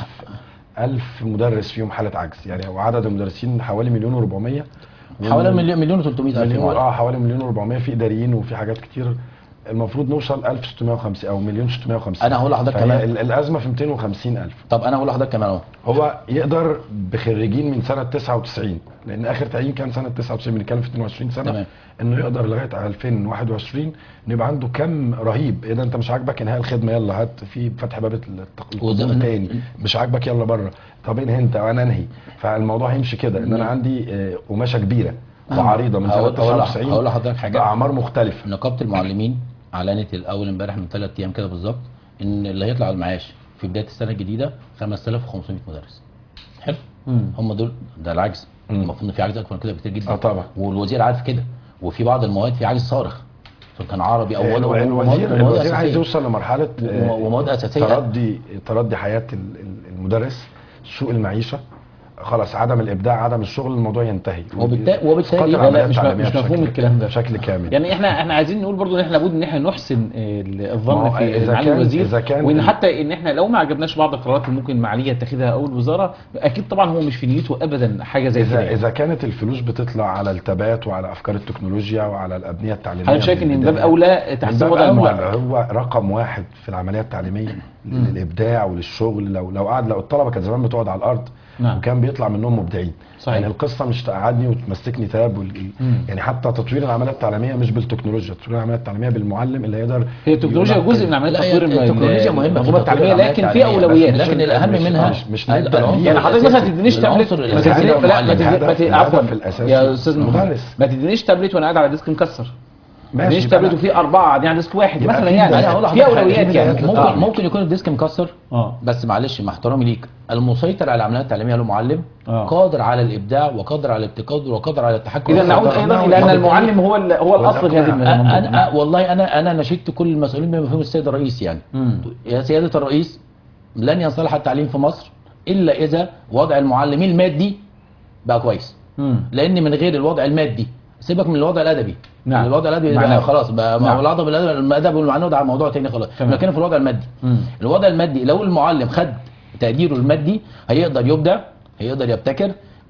الف مدرس فيهم حاله عجز يعني وعدد المدرسين حوالي مليون و400 حوالي مليون مليون و300 الف مليون معلم. اه حوالي مليون و400 في اداريين وفي حاجات كتير المفروض نوصل 1650 او مليون 650 أنا هقول لحضرتك فهي كمان. ال- الازمه في 250 الف طب انا هقول لحضرتك كمان اهو هو يقدر بخريجين من سنه 99 لان اخر تعيين كان سنه 99 بنتكلم في 22 سنه تمام. انه يقدر لغايه 2021 انه يبقى عنده كم رهيب اذا انت مش عاجبك انهاء الخدمه يلا هات في فتح باب التق- وزي- القبول تاني مش عاجبك يلا بره طب انهي انت وانا انهي فالموضوع هيمشي كده ان انا عندي آه، قماشه كبيره وعريضه من سنه هقول- هقول لح- 99 هقول لحضرتك حاجة. باعمار مختلفه نقابه المعلمين اعلنت الاول امبارح من ثلاث ايام كده بالظبط ان اللي هيطلع على المعاش في بدايه السنه الجديده 5500 مدرس حلو مم. هم دول ده العجز مم. المفروض ان في عجز اكبر من كده بكتير جدا اه طبعا. والوزير عارف كده وفي بعض المواد في عجز صارخ سواء كان عربي او الو- ومواد- الوزير ومواد الوزير عايز أساسية. يوصل لمرحله آه، ومواد اساسيه تردي تردي حياه ال- ال- المدرس سوق المعيشه خلاص عدم الابداع عدم الشغل الموضوع ينتهي وبالتا- وبالتالي إسقاط لا، لا، العمليات مش م- التعليمية مش مفهوم بشكل- الكلام ده. بشكل كامل يعني احنا احنا عايزين نقول برضو ان احنا لابد ان احنا نحسن آه، ما الظن هو في إذا معالي كان- الوزير إذا كان وان ال- حتى ان احنا لو ما عجبناش بعض القرارات اللي ممكن المعاليه يتخذها او الوزاره اكيد طبعا هو مش في نيته ابدا حاجه زي كده اذا يعني. اذا كانت الفلوس بتطلع على التبات وعلى افكار التكنولوجيا وعلى الابنيه التعليميه حضرتك شايف ان من باب البداية. اولى من تحسين باب وضع أولى المعلم هو رقم واحد في العمليه التعليميه للابداع وللشغل لو لو قعد لو الطلبه كانت زمان بتقعد على الارض نعم. وكان بيطلع منهم مبدعين صحيح. يعني القصه مش تقعدني وتمسكني تاب وال... مم. يعني حتى تطوير العمليه التعليميه مش بالتكنولوجيا تطوير العمليه التعليميه بالمعلم اللي يقدر هي التكنولوجيا يلقن. جزء من عمليه لا، هي تطوير الم- التكنولوجيا مهمة في المنظومه تطوير التعليميه العملية لكن في التعليمية، بس اولويات لكن الاهم مش- منها مش- مش ال- نبدأ العنصر بيه. يعني حضرتك مثلا الأساسي- تدينيش تابلت العنصر ما الأساسي تدينيش هو لا ما المعلم. تدينيش ما الهدف- تدينيش- عفوا الهدف الأساسي يا استاذ محمد مدرس. ما تدينيش تابلت وانا قاعد على ديسك مكسر ما تدينيش يبقى تابلت أنا- وفي اربعه قاعدين على ديسك واحد يبقى مثلا في يعني بداية. انا هقول في لحضرتك حاجة. اولويات يعني بدايات ممكن آه. ممكن يكون الديسك مكسر اه بس معلش مع احترامي ليك المسيطر على العمليات التعليميه له معلم آه. قادر على الابداع وقادر على الابتكار وقادر على التحكم اذا في نعود الإدارة. ايضا الى ان المعلم هو ال- هو الاصل في هذه والأقنعة. أنا, المنظومه أنا والله انا انا نشدت كل المسؤولين بما فيهم السيد الرئيس يعني مم. يا سياده الرئيس لن ينصلح التعليم في مصر الا اذا وضع المعلمين المادي بقى كويس مم. لان من غير الوضع المادي سيبك من الوضع الادبي نعم. الوضع الادبي معنوي. بقى خلاص بقى نعم. نعم. الوضع الادب والمعنوي ده موضوع تاني خلاص تمام. لكن في الوضع المادي مم. الوضع المادي لو المعلم خد تقديره المادي هيقدر يبدع هيقدر يبتكر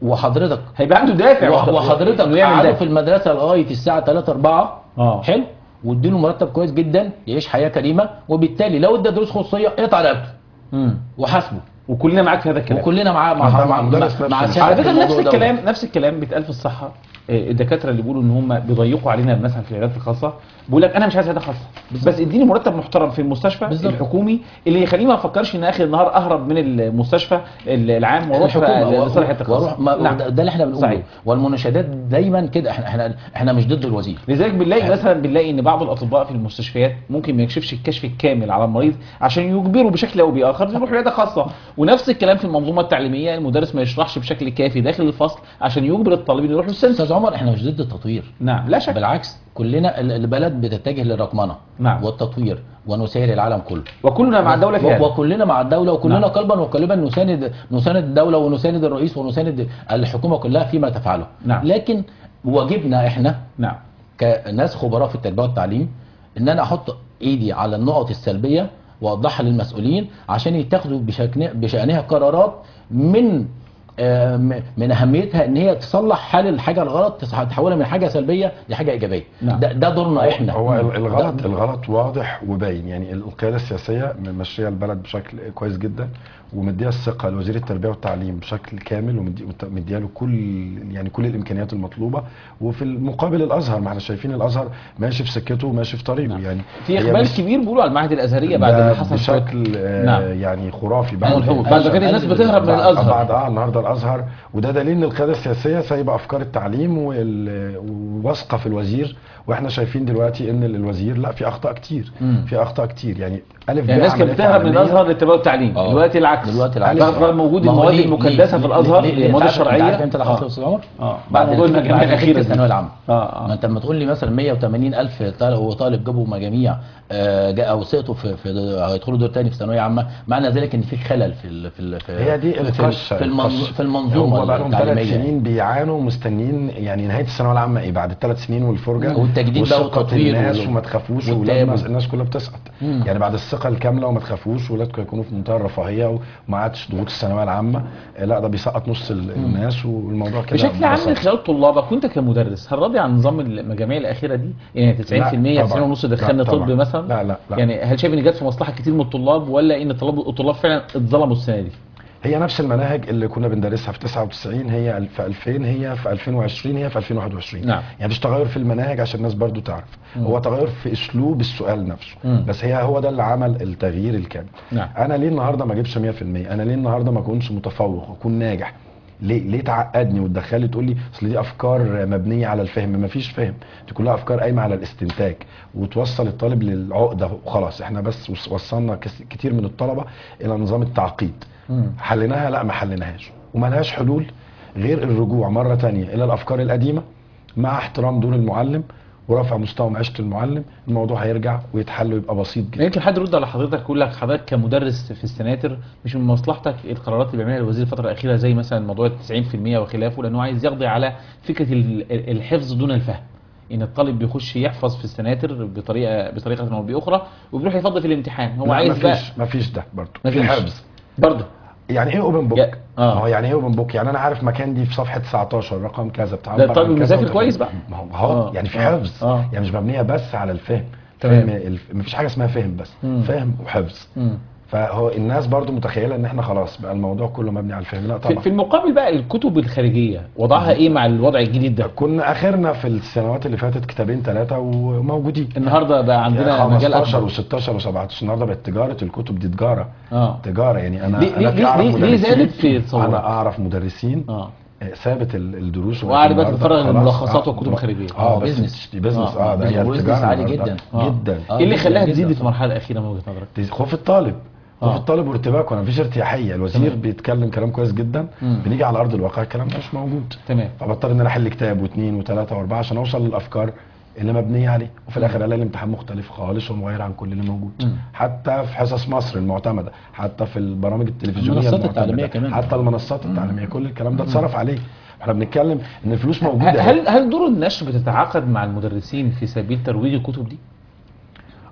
وحضرتك هيبقى عنده دافع وح- وحضرتك إنه يعمل قعده ده في المدرسه لغايه الساعه 3 4 اه حلو واديله مرتب كويس جدا يعيش حياه كريمه وبالتالي لو ادى دروس خصوصيه اقطع رقبته مم. وحاسبه وكلنا معاك في هذا الكلام وكلنا معاه مع طبعاً مع مدرس مع, مع نفسه. سعادة على فكره نفس الموضوع دوت. الكلام نفس الكلام بيتقال في الصحه إيه، الدكاتره اللي بيقولوا ان هم بيضيقوا علينا مثلا في العيادات الخاصه بيقول لك انا مش عايز عياده خاصه بس اديني مرتب محترم في المستشفى بالظبط. الحكومي اللي يخليني ما افكرش ان اخر النهار اهرب من المستشفى العام واروح الحكومه بقى لصالح العيادات واروح الخاصه ما نعم. ده ده اللي احنا بنقوله صحيح. والمناشدات دايما كده احنا احنا احنا مش ضد الوزير لذلك بنلاقي مثلا بنلاقي ان بعض الاطباء في المستشفيات ممكن ما يكشفش الكشف الكامل على المريض عشان يجبروا بشكل او باخر إنه يروح عياده خاصه ونفس الكلام في المنظومه التعليميه المدرس ما يشرحش بشكل كافي داخل الفصل عشان يجبر الطالبين يروحوا السنتر استاذ عمر احنا مش ضد التطوير نعم لا شك بالعكس كلنا ال- البلد بتتجه للرقمنه نعم. والتطوير ونسير العالم كله وكلنا مع الدوله في و- هذا وكلنا مع الدوله وكلنا نعم. قلبا وقالبا نساند نساند الدوله ونساند الرئيس ونساند الحكومه كلها فيما تفعله نعم. لكن واجبنا احنا نعم كناس خبراء في التربيه والتعليم ان انا احط ايدي على النقط السلبيه واوضحها للمسؤولين عشان يتخذوا بشكن بشانها قرارات من آه، م- من اهميتها ان هي تصلح حال الحاجه الغلط تصح- تحولها من حاجه سلبيه لحاجه ايجابيه نعم. ده, ده دورنا احنا هو ال- الغلط ده- الغلط واضح وباين يعني القياده السياسيه ماشيه البلد بشكل كويس جدا ومديها الثقه لوزير التربيه والتعليم بشكل كامل ومديها له كل يعني كل الامكانيات المطلوبه وفي المقابل الازهر ما احنا شايفين الازهر ماشي في سكته وماشي في طريقه نعم. يعني في هي اقبال مش- كبير بيقولوا على المعهد الازهريه بعد ده اللي حصل في بشكل آه نعم. يعني خرافي أيوة، بعد الحقوق. بعد كده الناس بتهرب من بعد- الازهر بعد اه النهارده الازهر وده دليل ان القياده السياسيه سايبه افكار التعليم وال- وواثقه في الوزير واحنا شايفين دلوقتي ان الوزير لا في اخطاء كتير مم. في اخطاء كتير يعني الف يعني الناس كانت عمليات بتهرب من تعليمية. الازهر للتربيه والتعليم آه. دلوقتي العكس دلوقتي العكس. رغم وجود ما هو المواد ليه- المكدسه ليه- في الازهر ليه- ليه- المواد أنت عارف- الشرعيه انت عارف امتى اللي حصل يا آه. استاذ عمر؟ اه بعد موضوع بعد المجاميع نتيجة الاخيره دي. الثانويه العامه اه ما اه انت لما تقول لي مثلا 180 الف طالب طالب جابوا مجاميع آه، جا- او سقطوا في في هيدخلوا دور تاني في ثانويه عامه معنى ذلك ان في خلل في ال في ال في هي دي في- القشه في, المنظ القشة. في المنظومه هم بقى لهم ثلاث التعليميه سنين بيعانوا مستنيين يعني نهايه الثانويه العامه ايه بعد الثلاث سنين والفرجه والتجديد بقى وثقة والتطوير الناس وال- وما تخافوش والتاب. واولاد الناس كلها بتسقط مم. يعني بعد الثقه الكامله وما تخافوش ولادكم يكونوا في منتهى الرفاهيه وما عادش ضغوط الثانويه العامه آه، لا ده بيسقط نص ال- الناس والموضوع كده بشكل عام من ببساطة. خلال طلابك وانت كمدرس هل راضي عن نظام المجاميع الاخيره دي؟ يعني 90% لا، 90 ونص دخلنا لا، طب طبعاً. مثلا؟ لا لا لا يعني هل شايف ان جت في مصلحه كتير من الطلاب ولا ان الطلاب الطلاب فعلا اتظلموا السنه دي؟ هي نفس المناهج اللي كنا بندرسها في 99 هي ال- في 2000 هي في 2020 هي في 2021 نعم. يعني مش تغير في المناهج عشان الناس برضو تعرف مم. هو تغير في اسلوب السؤال نفسه مم. بس هي هو ده اللي عمل التغيير الكامل نعم. انا ليه النهارده ما اجيبش 100% انا ليه النهارده ما اكونش متفوق واكون ناجح ليه ليه تعقدني وتدخلي تقول لي اصل دي افكار مبنيه على الفهم ما فيش فهم دي كلها افكار قايمه على الاستنتاج وتوصل الطالب للعقده وخلاص احنا بس وص- وصلنا كس- كتير من الطلبه الى نظام التعقيد مم. حليناها لا ما حليناهاش وما لهاش حلول غير الرجوع مره تانية الى الافكار القديمه مع احترام دور المعلم ورفع مستوى معيشه المعلم الموضوع هيرجع ويتحل ويبقى بسيط جدا يمكن حد يرد على حضرتك يقول لك حضرتك كمدرس في السناتر مش من مصلحتك القرارات اللي بيعملها الوزير الفتره الاخيره زي مثلا موضوع ال 90% وخلافه لانه عايز يقضي على فكره ال- ال- الحفظ دون الفهم ان الطالب بيخش يحفظ في السناتر بطريقه بطريقه او باخرى وبيروح يفضل في الامتحان هو لا عايز بقى مفيش مفيش ده برضه مفيش. في حفظ برضه يعني ايه اوبن بوك؟ يا- آه. ما هو يعني ايه اوبن بوك؟ يعني انا عارف مكان دي في صفحه 19 رقم كذا بتاع ده الطالب المذاكر كويس بقى. ما هو هو آه. يعني في آه. حفظ آه. يعني مش مبنيه بس على الفهم تمام. فهم الف... مفيش حاجه اسمها فهم بس مم. فهم وحفظ مم. فهو الناس برضو متخيله ان احنا خلاص بقى الموضوع كله مبني على الفهم لا في, طبعا في المقابل بقى الكتب الخارجيه وضعها ايه مع الوضع الجديد ده كنا اخرنا في السنوات اللي فاتت كتابين ثلاثه وموجودين النهارده بقى عندنا مجال 15 اكبر و16 و17 النهارده بقت تجاره الكتب دي تجاره اه تجاره يعني انا ليه- انا ليه- في اعرف ليه- ليه مدرسين زادت في تصورك؟ انا اعرف مدرسين اه ثابت ال- الدروس وقاعد بقى النهاردة تتفرغ خلاص. للملخصات آه، والكتب الخارجيه اه آه، بس بيزنس. دي بيزنس آه، اه ده هي بيزنس التجاره عالي النهاردة. جدا. آه. جدا آه. ايه اللي جداً خلاها جداً تزيد في طبعاً. المرحله الاخيره من وجهه نظرك؟ دي خوف الطالب خوف آه. الطالب وارتباكه انا مفيش ارتياحيه الوزير تمام. بيتكلم كلام كويس جدا مم. بنيجي على ارض الواقع الكلام ده مش موجود تمام فبضطر ان انا احل كتاب واثنين وثلاثه واربعه عشان اوصل للافكار اللي مبنيه عليه وفي الاخر الاقي الامتحان مختلف خالص ومغير عن كل اللي موجود مم. حتى في حصص مصر المعتمده حتى في البرامج التلفزيونيه المنصات المعتمدة، التعليمية كمان. حتى المنصات التعليميه كل الكلام ده اتصرف عليه احنا بنتكلم ان الفلوس موجوده هل هل دور النشر بتتعاقد مع المدرسين في سبيل ترويج الكتب دي؟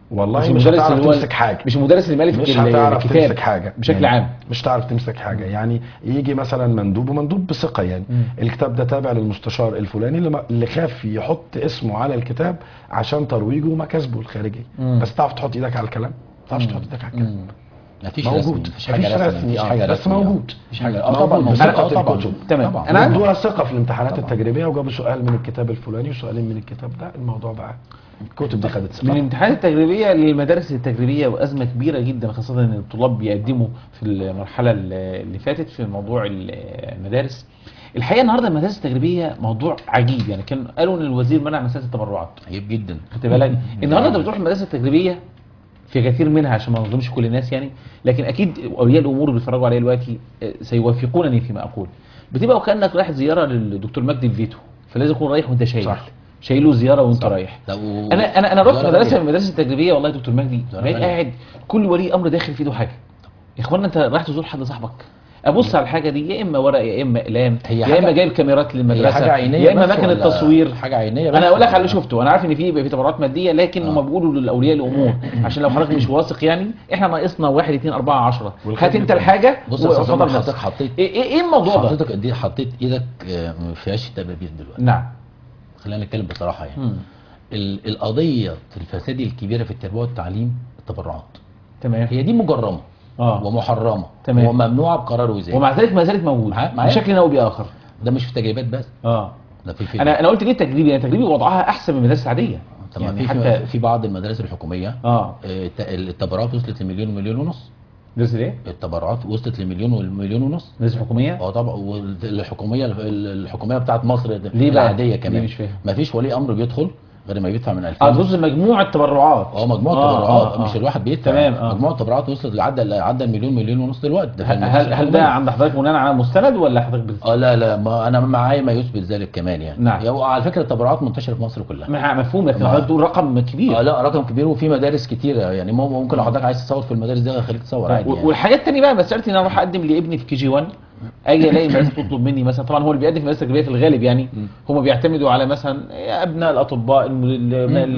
والله مش مش المدرس هتعرف اللي هو تمسك حاجه مش المدرس اللي مالك مش ال- هتعرف الكتاب تمسك حاجه بشكل يعني عام مش هتعرف تمسك حاجه يعني يجي مثلا مندوب ومندوب بثقه يعني مم. الكتاب ده تابع للمستشار الفلاني اللي ما- اللي خاف يحط اسمه على الكتاب عشان ترويجه ومكاسبه الخارجيه مم. بس تعرف تحط ايدك على الكلام ما تعرفش تحط ايدك على الكلام مفيش موجود. رسمي مفيش حاجه مفيش رسمي رسمي، مفيش آه. حاجه بس رسمي موجود. مفيش حاجه اه موجود طبعا موجود بثقة اه طبعا الكتب. تمام. طبعا. أنا عندي- ادوها ثقه في الامتحانات طبعا. التجريبيه وجابوا سؤال من الكتاب الفلاني وسؤالين من الكتاب ده الموضوع بقى الكتب دي خدت من ثقه الامتحانات التجريبيه للمدارس التجريبيه وازمه كبيره جدا خاصه ان الطلاب بيقدموا في المرحله اللي فاتت في موضوع المدارس الحقيقه النهارده المدارس التجريبيه موضوع عجيب يعني كان قالوا ان الوزير منع مساله التبرعات عجيب جدا خدت بالك النهارده انت بتروح المدارس التجريبيه في كثير منها عشان ما نظلمش كل الناس يعني لكن اكيد اولياء الامور اللي بيتفرجوا عليا دلوقتي آه، سيوافقونني فيما اقول بتبقى وكانك رايح زياره للدكتور مجدي في بيته فلازم تكون رايح وانت شايل صح. شايله زياره وانت صح. رايح لا، و- انا انا انا رحت زيارة مدرسه غالية. من المدارس التجريبيه والله يا دكتور مجدي زيارة بقيت غالية. قاعد كل ولي امر داخل في ايده حاجه يا اخوانا انت رايح تزور حد صاحبك ابص على الحاجه دي يا اما ورق يا اما اقلام هي يا حاجة- اما جايب كاميرات هي للمدرسه حاجه عينيه يا اما بس مكنه ولا تصوير حاجه عينيه انا بس اقول لك على اللي ولا- شفته انا عارف ان في بيبقى في تبرعات ماديه لكن آه. هم بيقولوا لاولياء الامور عشان لو حضرتك مش واثق يعني احنا ناقصنا 1 2 4 10 هات انت الحاجه بص يا استاذ وفضل عمر، نفسك حضرتك حطيت ايه ايه إيه الموضوع ده؟ حضرتك قد ايه حطيت ايدك آه، في عيش الدبابيس دلوقتي نعم خلينا نتكلم بصراحه يعني مم. ال- القضيه الفساد الكبيره في التربيه والتعليم التبرعات تمام هي دي مجرمه اه ومحرمه تمام. وممنوعه بقرار وزاري ومع ذلك ما زالت موجوده معايا- معايا؟ بشكل او باخر ده مش في تجريبات بس اه ده في في انا انا قلت ليه تجريبي يعني تجريبي وضعها احسن من المدارس العاديه طبعا يعني في حتى في بعض المدارس الحكوميه اه آه، الت- التبرعات وصلت لمليون ومليون ونص مدرسه ايه؟ التبرعات وصلت لمليون ومليون ونص مدرسه حكوميه؟ اه طبعا والحكوميه الحكوميه بتاعت مصر ده- ليه بقى؟ العاديه ليه كمان مش فاهم؟ ما فيش ولي امر بيدخل غير ما بيدفع من 2000 اه تبص مجموعه تبرعات اه مجموعه آه، تبرعات آه، آه. مش الواحد بيدفع تمام، آه. مجموعه تبرعات وصلت لعدى عدى المليون مليون ونص دلوقتي ده في هل المدارس هل, هل ده الحكومية. عند حضرتك بناء على مستند ولا حضرتك بت... اه لا لا ما انا معايا ما يثبت ذلك كمان يعني نعم. يا- وعلى فكره التبرعات منتشره في مصر كلها مع- مفهوم لكن ما- حضرتك تقول رقم كبير اه لا رقم كبير وفي مدارس كتيره يعني مم- ممكن لو حضرتك عايز تصور في المدارس دي خليك تصور عادي و- يعني. والحاجات التانية بقى مسألة ان انا اروح اقدم لابني في كي جي 1 اجي الاقي مدرسه تطلب مني مثلا طبعا هو اللي بيقدم في مدرسه تجريبيه في الغالب يعني هم بيعتمدوا على مثلا ابناء الاطباء الم- ال-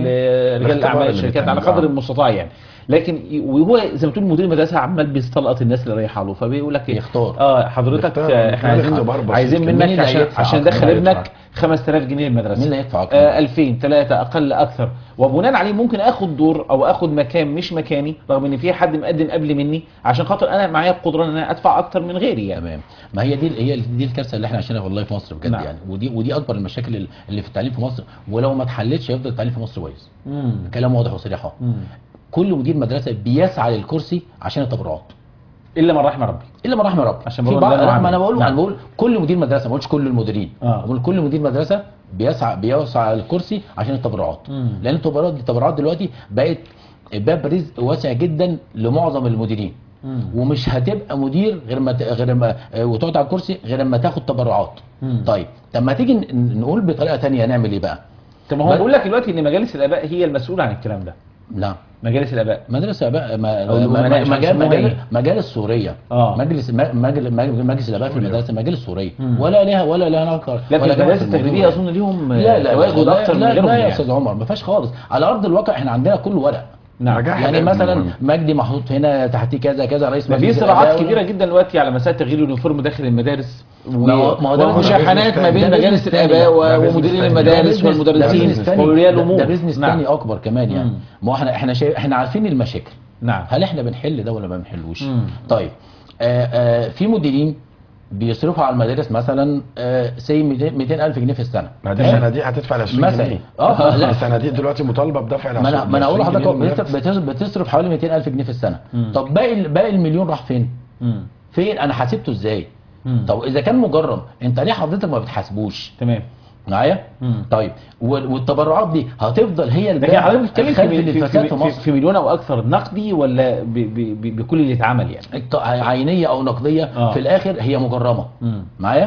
ال- رجال الاعمال اللي الشركات على بيتعمل. قدر آه. المستطاع يعني لكن ي- وهو زي ما تقول مدير المدرسه عمال بيستلقط الناس اللي رايحه له فبيقول لك إيه؟ يختار. اه حضرتك يختار. آه، احنا يختار عايزين اختبار بسيط عايزين كده. منك مين اللي عشان هيدفع عشان أكتر؟ ندخل مين اللي هيدفع؟ ابنك 5000 جنيه المدرسه مين اللي هيدفع أكتر؟ آه 2000 3 اقل اكثر وبناء عليه ممكن اخد دور او اخد مكان مش مكاني رغم ان في حد مقدم قبل مني عشان خاطر انا معايا القدره ان انا ادفع اكتر من غيري يعني تمام ما هي دي هي دي الكارثه اللي احنا عايشينها والله في مصر بجد نعم. يعني ودي ودي اكبر المشاكل اللي في التعليم في مصر ولو ما اتحلتش هيفضل التعليم في مصر كويس مم. كلام واضح وصريح اهو مم. كل مدير مدرسه بيسعى للكرسي عشان التبرعات الا من رحم ربي الا من رحم ربي عشان في برضه بعض ده لا نوع ما انا عمل. بقول نعم. انا بقول كل مدير مدرسه ما قلتش كل المديرين آه. بقول كل مدير مدرسه بيسعى بيسعى للكرسي عشان التبرعات مم. لان التبرعات التبرعات دلوقتي بقت باب رزق واسع جدا لمعظم المديرين مم. ومش هتبقى مدير غير ما ت- غير ما آه، وتقعد على الكرسي غير ما تاخد تبرعات مم. طيب طب ما تيجي ن- نقول بطريقه تانية نعمل ايه بقى طب ما هو بل- بيقول لك دلوقتي ان مجالس الاباء هي المسؤوله عن الكلام ده لا مجالس الاباء مدرسه بقى ما أو الأمناء، ما- مش مجال هيسموها مجال إيه؟ مجال السوريه آه. مجلس ما- مجل مجل- مجلس الاباء في سوريا. المدرسه مجال السوريه مم. ولا لها ولا لها علاقه لكن ولا جمع المدارس في الموضوع التجريبيه يعني. اظن ليهم لا لا تواجد لا اكتر من لا, غيرهم لا يا يعني. استاذ عمر ما فيهاش خالص على ارض الواقع احنا عندنا كل ورق نعم نجاح يعني الابن مثلا مهم. مجدي محطوط هنا تحتيه كذا كذا رئيس ما في مجلس صراعات الآباء كبيره جدا دلوقتي على مسائل تغيير اليونيفورم داخل المدارس و... ما هو- ما هو ده- ومشاحنات ما بين ده مجالس بيزنس تاني. الاباء ده و- بيزنس ومديرين تاني. ده المدارس بيزنس- ده والمدرسين بيزنس تاني. واولياء ده- الامور ده بيزنس نعم. تاني اكبر كمان يعني مم. ما هو احنا احنا شايف احنا عارفين المشاكل نعم هل احنا بنحل ده ولا ما بنحلوش مم. طيب آه آه في مديرين بيصرفوا على المدارس مثلا آه سي 200 الف جنيه في السنه ما دي تمام. صناديق هتدفع ل 20 مثلا جنيه اه لا الصناديق دلوقتي مطالبه بدفع ل ما انا ما انا اقول 20 لحضرتك جنيه بتصرف- بتصرف- بتصرف حوالي 200 الف جنيه في السنه مم. طب باقي ال- باقي المليون راح فين مم. فين انا حاسبته ازاي مم. طب اذا كان مجرم انت ليه حضرتك ما بتحاسبوش تمام معايا مم. طيب وال- والتبرعات دي هتفضل هي لكن حضرتك بتتكلم الخلف في, في, للفساد في, في في, مصر في مليون او اكثر نقدي ولا ب ب ب بكل اللي اتعمل يعني الت- عينيه او نقديه آه. في الاخر هي مجرمه مم. معايا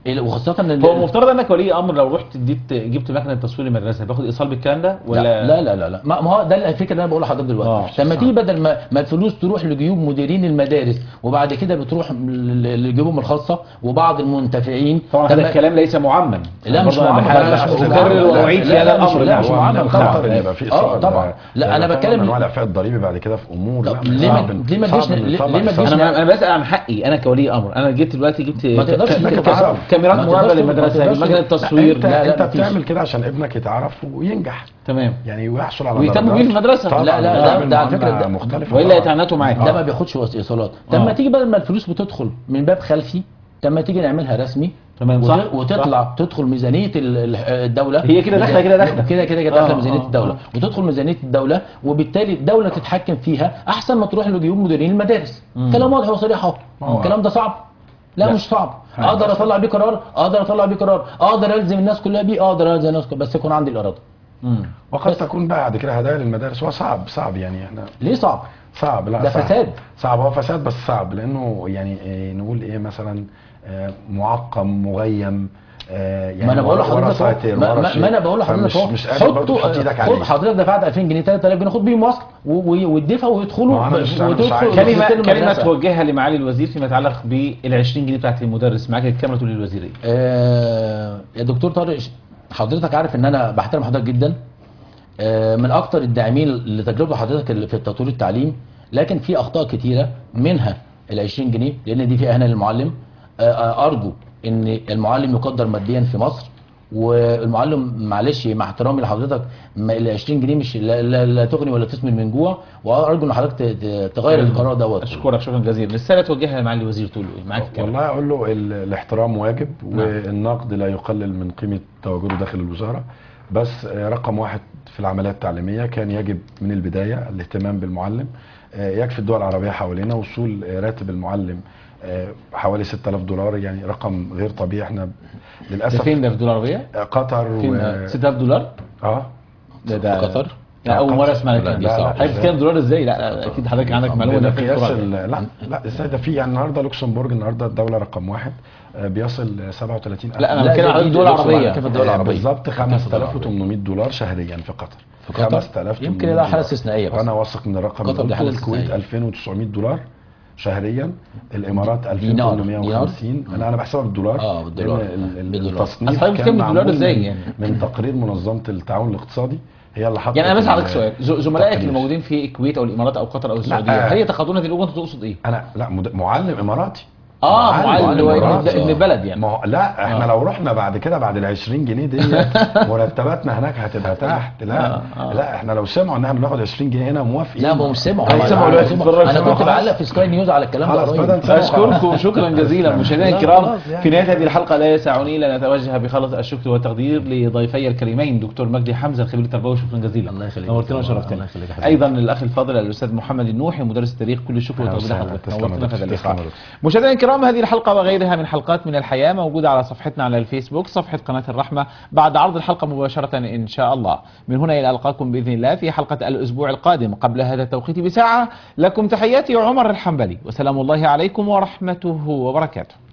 وخاصه ان هو المفترض انك ولي امر لو رحت اديت جبت مكنه تصوير المدرسه باخد ايصال بالكلام ده ولا لا لا لا لا, لا. ما ما هو ده الفكره اللي انا بقولها لحضرتك آه. دلوقتي لما تيجي بدل ما ما الفلوس تروح لجيوب مديرين المدارس وبعد كده بتروح ل- لجيوبهم الخاصه وبعض المنتفعين طبعا طب هذا ما- الكلام ليس معمم لا مش برضه أنا معمم بحاول لا، لا، مش اكرر معمم. واعيد في لا، هذا لا، مش- الامر لا، نعم. مش هو معمم عندك طبعا. خطر ان يبقى في اه إصرار. طبعا لا ده انا طبعاً بتكلم انواع الاعفاء الضريبي بعد كده في امور طب لا ليه ما- صعب- ليه ما صعب تجيش- إن ليه- يطبق ليه ما الصرف. تجيش- انا انا بسال عن حقي انا كولي امر انا جيت دلوقتي جبت ما تقدرش ك- انك ك- تعرف. كاميرات ما مراقبه تقدرش- ما للمدرسه تقدرش- مكنه لا، تصوير انت لا، لا، انت مفيش. بتعمل كده عشان ابنك يتعرف وينجح تمام يعني ويحصل على ويهتموا درجات. بيه في المدرسة. طبعاً، لا، لا، ده- ويتعامل ده على فكرة معاملة ده- مختلفه والا طبعاً. يتعنتوا معاه ده ما بياخدش وس- ايصالات طب ما آه. تيجي بدل ما الفلوس بتدخل من باب خلفي طب ما تيجي نعملها رسمي تمام، وت- صح، وتطلع تدخل ميزانيه ال- ال- الدوله هي كده داخلة، كده داخلة. كده كده كده آه، داخله ميزانيه آه، الدوله آه. وتدخل ميزانيه الدوله وبالتالي الدوله تتحكم فيها احسن ما تروح لجيوب مديرين المدارس مم. كلام واضح وصريح اهو هو- الكلام ده صعب لا, لا. مش صعب اقدر اطلع بيه قرار اقدر اطلع بيه قرار اقدر الزم الناس كلها بيه اقدر الزم الناس كلها بس يكون عندي الاراده مم. وقد بس. تكون بعد كده هدايا للمدارس هو صعب صعب يعني احنا ليه صعب صعب لا ده صعب. فساد. صعب هو فساد بس صعب لانه يعني إيه نقول ايه مثلا آه، معقم مغيم آه، يعني ما انا بقول ورا- ورا لحضرتك ساتر، أهو. ما, ورا ما, شيء. ما انا بقول لحضرتك فمش- اهو مش قادر برضه تحط ايدك خد عليه حضرتك دفعت 2000 جنيه 3000 جنيه خد بيهم وصل و- و- وادفع ويدخلوا ما أنا مش- أنا مش وتدخل عايز. كلمه وتستلم كلمه المدرسة. توجهها لمعالي الوزير فيما يتعلق بال 20 جنيه بتاعت المدرس معاك الكاميرا تقول للوزير ايه؟ آه يا دكتور طارق حضرتك عارف ان انا بحترم حضرتك جدا آه من اكتر الداعمين لتجربه حضرتك اللي في تطوير التعليم لكن في اخطاء كتيره منها ال 20 جنيه لان دي فيها اهانه للمعلم آه آه ارجو ان المعلم يقدر ماديا في مصر والمعلم معلش مع احترامي لحضرتك ما- ال 20 جنيه مش لا, لا, لا تغني ولا تسمن من جوع وارجو ان حضرتك ت- ت- تغير القرار دوت اشكرك شكرا جزيلا الرساله توجهها لمعالي الوزير تقول له ايه؟ معاك الكاميرا والله اقول له ال- الاحترام واجب والنقد لا يقلل من قيمه تواجده داخل الوزاره بس آه، رقم واحد في العمليات التعليميه كان يجب من البدايه الاهتمام بالمعلم آه، يكفي الدول العربيه حوالينا وصول آه، راتب المعلم آه، حوالي 6000 دولار يعني رقم غير طبيعي احنا ده للاسف فين ده في الدول العربيه؟ آه، قطر فين و... آه، 6000 دولار؟ اه ده ده في قطر؟ لا اول مره اسمع لا، الكلام دي ده صعبة. حضرتك بتتكلم دولار ازاي؟ لا لا، اكيد حضرتك عندك معلومه ده في بقياس الدولار. ال- لا لا ازاي ده في يعني النهارده لوكسمبورج النهارده الدوله رقم واحد آه، بيصل 37 لا انا لا، بتكلم دي- على دي الدول لوكسمبورج العربيه كيف الدول العربية. بالظبط كيف الدول العربية. 5800 دولار شهريا في قطر في قطر؟ 5800 يمكن ده حالة دولار. استثنائية بس. وانا واثق من الرقم قطر اللي دي حالة قلته. الكويت استثنائية. 2900 دولار شهريا الامارات دينار. 2850 انا انا بحسبها بالدولار آه، بالدولار. لأن ال- ال- بالدولار. التصنيف أصل حضرتك كان بتتكلم بالدولار معمول إزاي من- يعني؟ من تقرير منظمه التعاون الاقتصادي هي اللي حطت يعني انا بس ال- هسألك سؤال ز- زملائك التقرير. اللي موجودين في الكويت او الامارات او قطر او السعوديه آه. هل يتخاطبون هذه اللغه انت تقصد ايه؟ انا لا مد- معلم اماراتي اه معلم اللي هو ابن إماراتي. ابن البلد يعني ما هو لا احنا آه. لو رحنا بعد كده بعد ال 20 جنيه ديت مرتباتنا هناك هتبقى تحت لا آه، آه. لا احنا لو سمعوا ان احنا بناخد 20 جنيه هنا موافقين لا ما هم سمعوا أيوة، سمعوا دلوقتي بيتفرجوا. انا كنت خلاص. بعلق في سكاي نيوز على الكلام ده خلاص قريب بدل سمعوا أشكركم خلاص. شكرا جزيلا مشاهدينا لا، الكرام خلاص يعني. في نهاية هذه الحلقة لا يسعني إلا أن أتوجه بخالص الشكر والتقدير لضيفي الكريمين دكتور مجدي حمزة الخبير التربوي شكرا جزيلا الله يخليك. نورتنا الله وشرفتنا يخليك يا حبيبي. أيضا الأخ الفاضل الأستاذ محمد النوحي مدرس التاريخ كل الشكر أهلا والتقدير وسهلا. لحضرتك تسلم نورتنا يا في هذا دكتور. اللقاء تسلم يا دكتور. مشاهدينا الكرام هذه الحلقة وغيرها من حلقات من الحياة موجودة على صفحتنا على الفيسبوك صفحة قناة الرحمة بعد عرض الحلقة مباشرة إن شاء الله من هنا إلى ألقاكم بإذن الله في حلقة الأسبوع القادم قبل هذا التوقيت بساعة لكم تحياتي عمر الحنبلي وسلام الله عليكم ورحمته وبركاته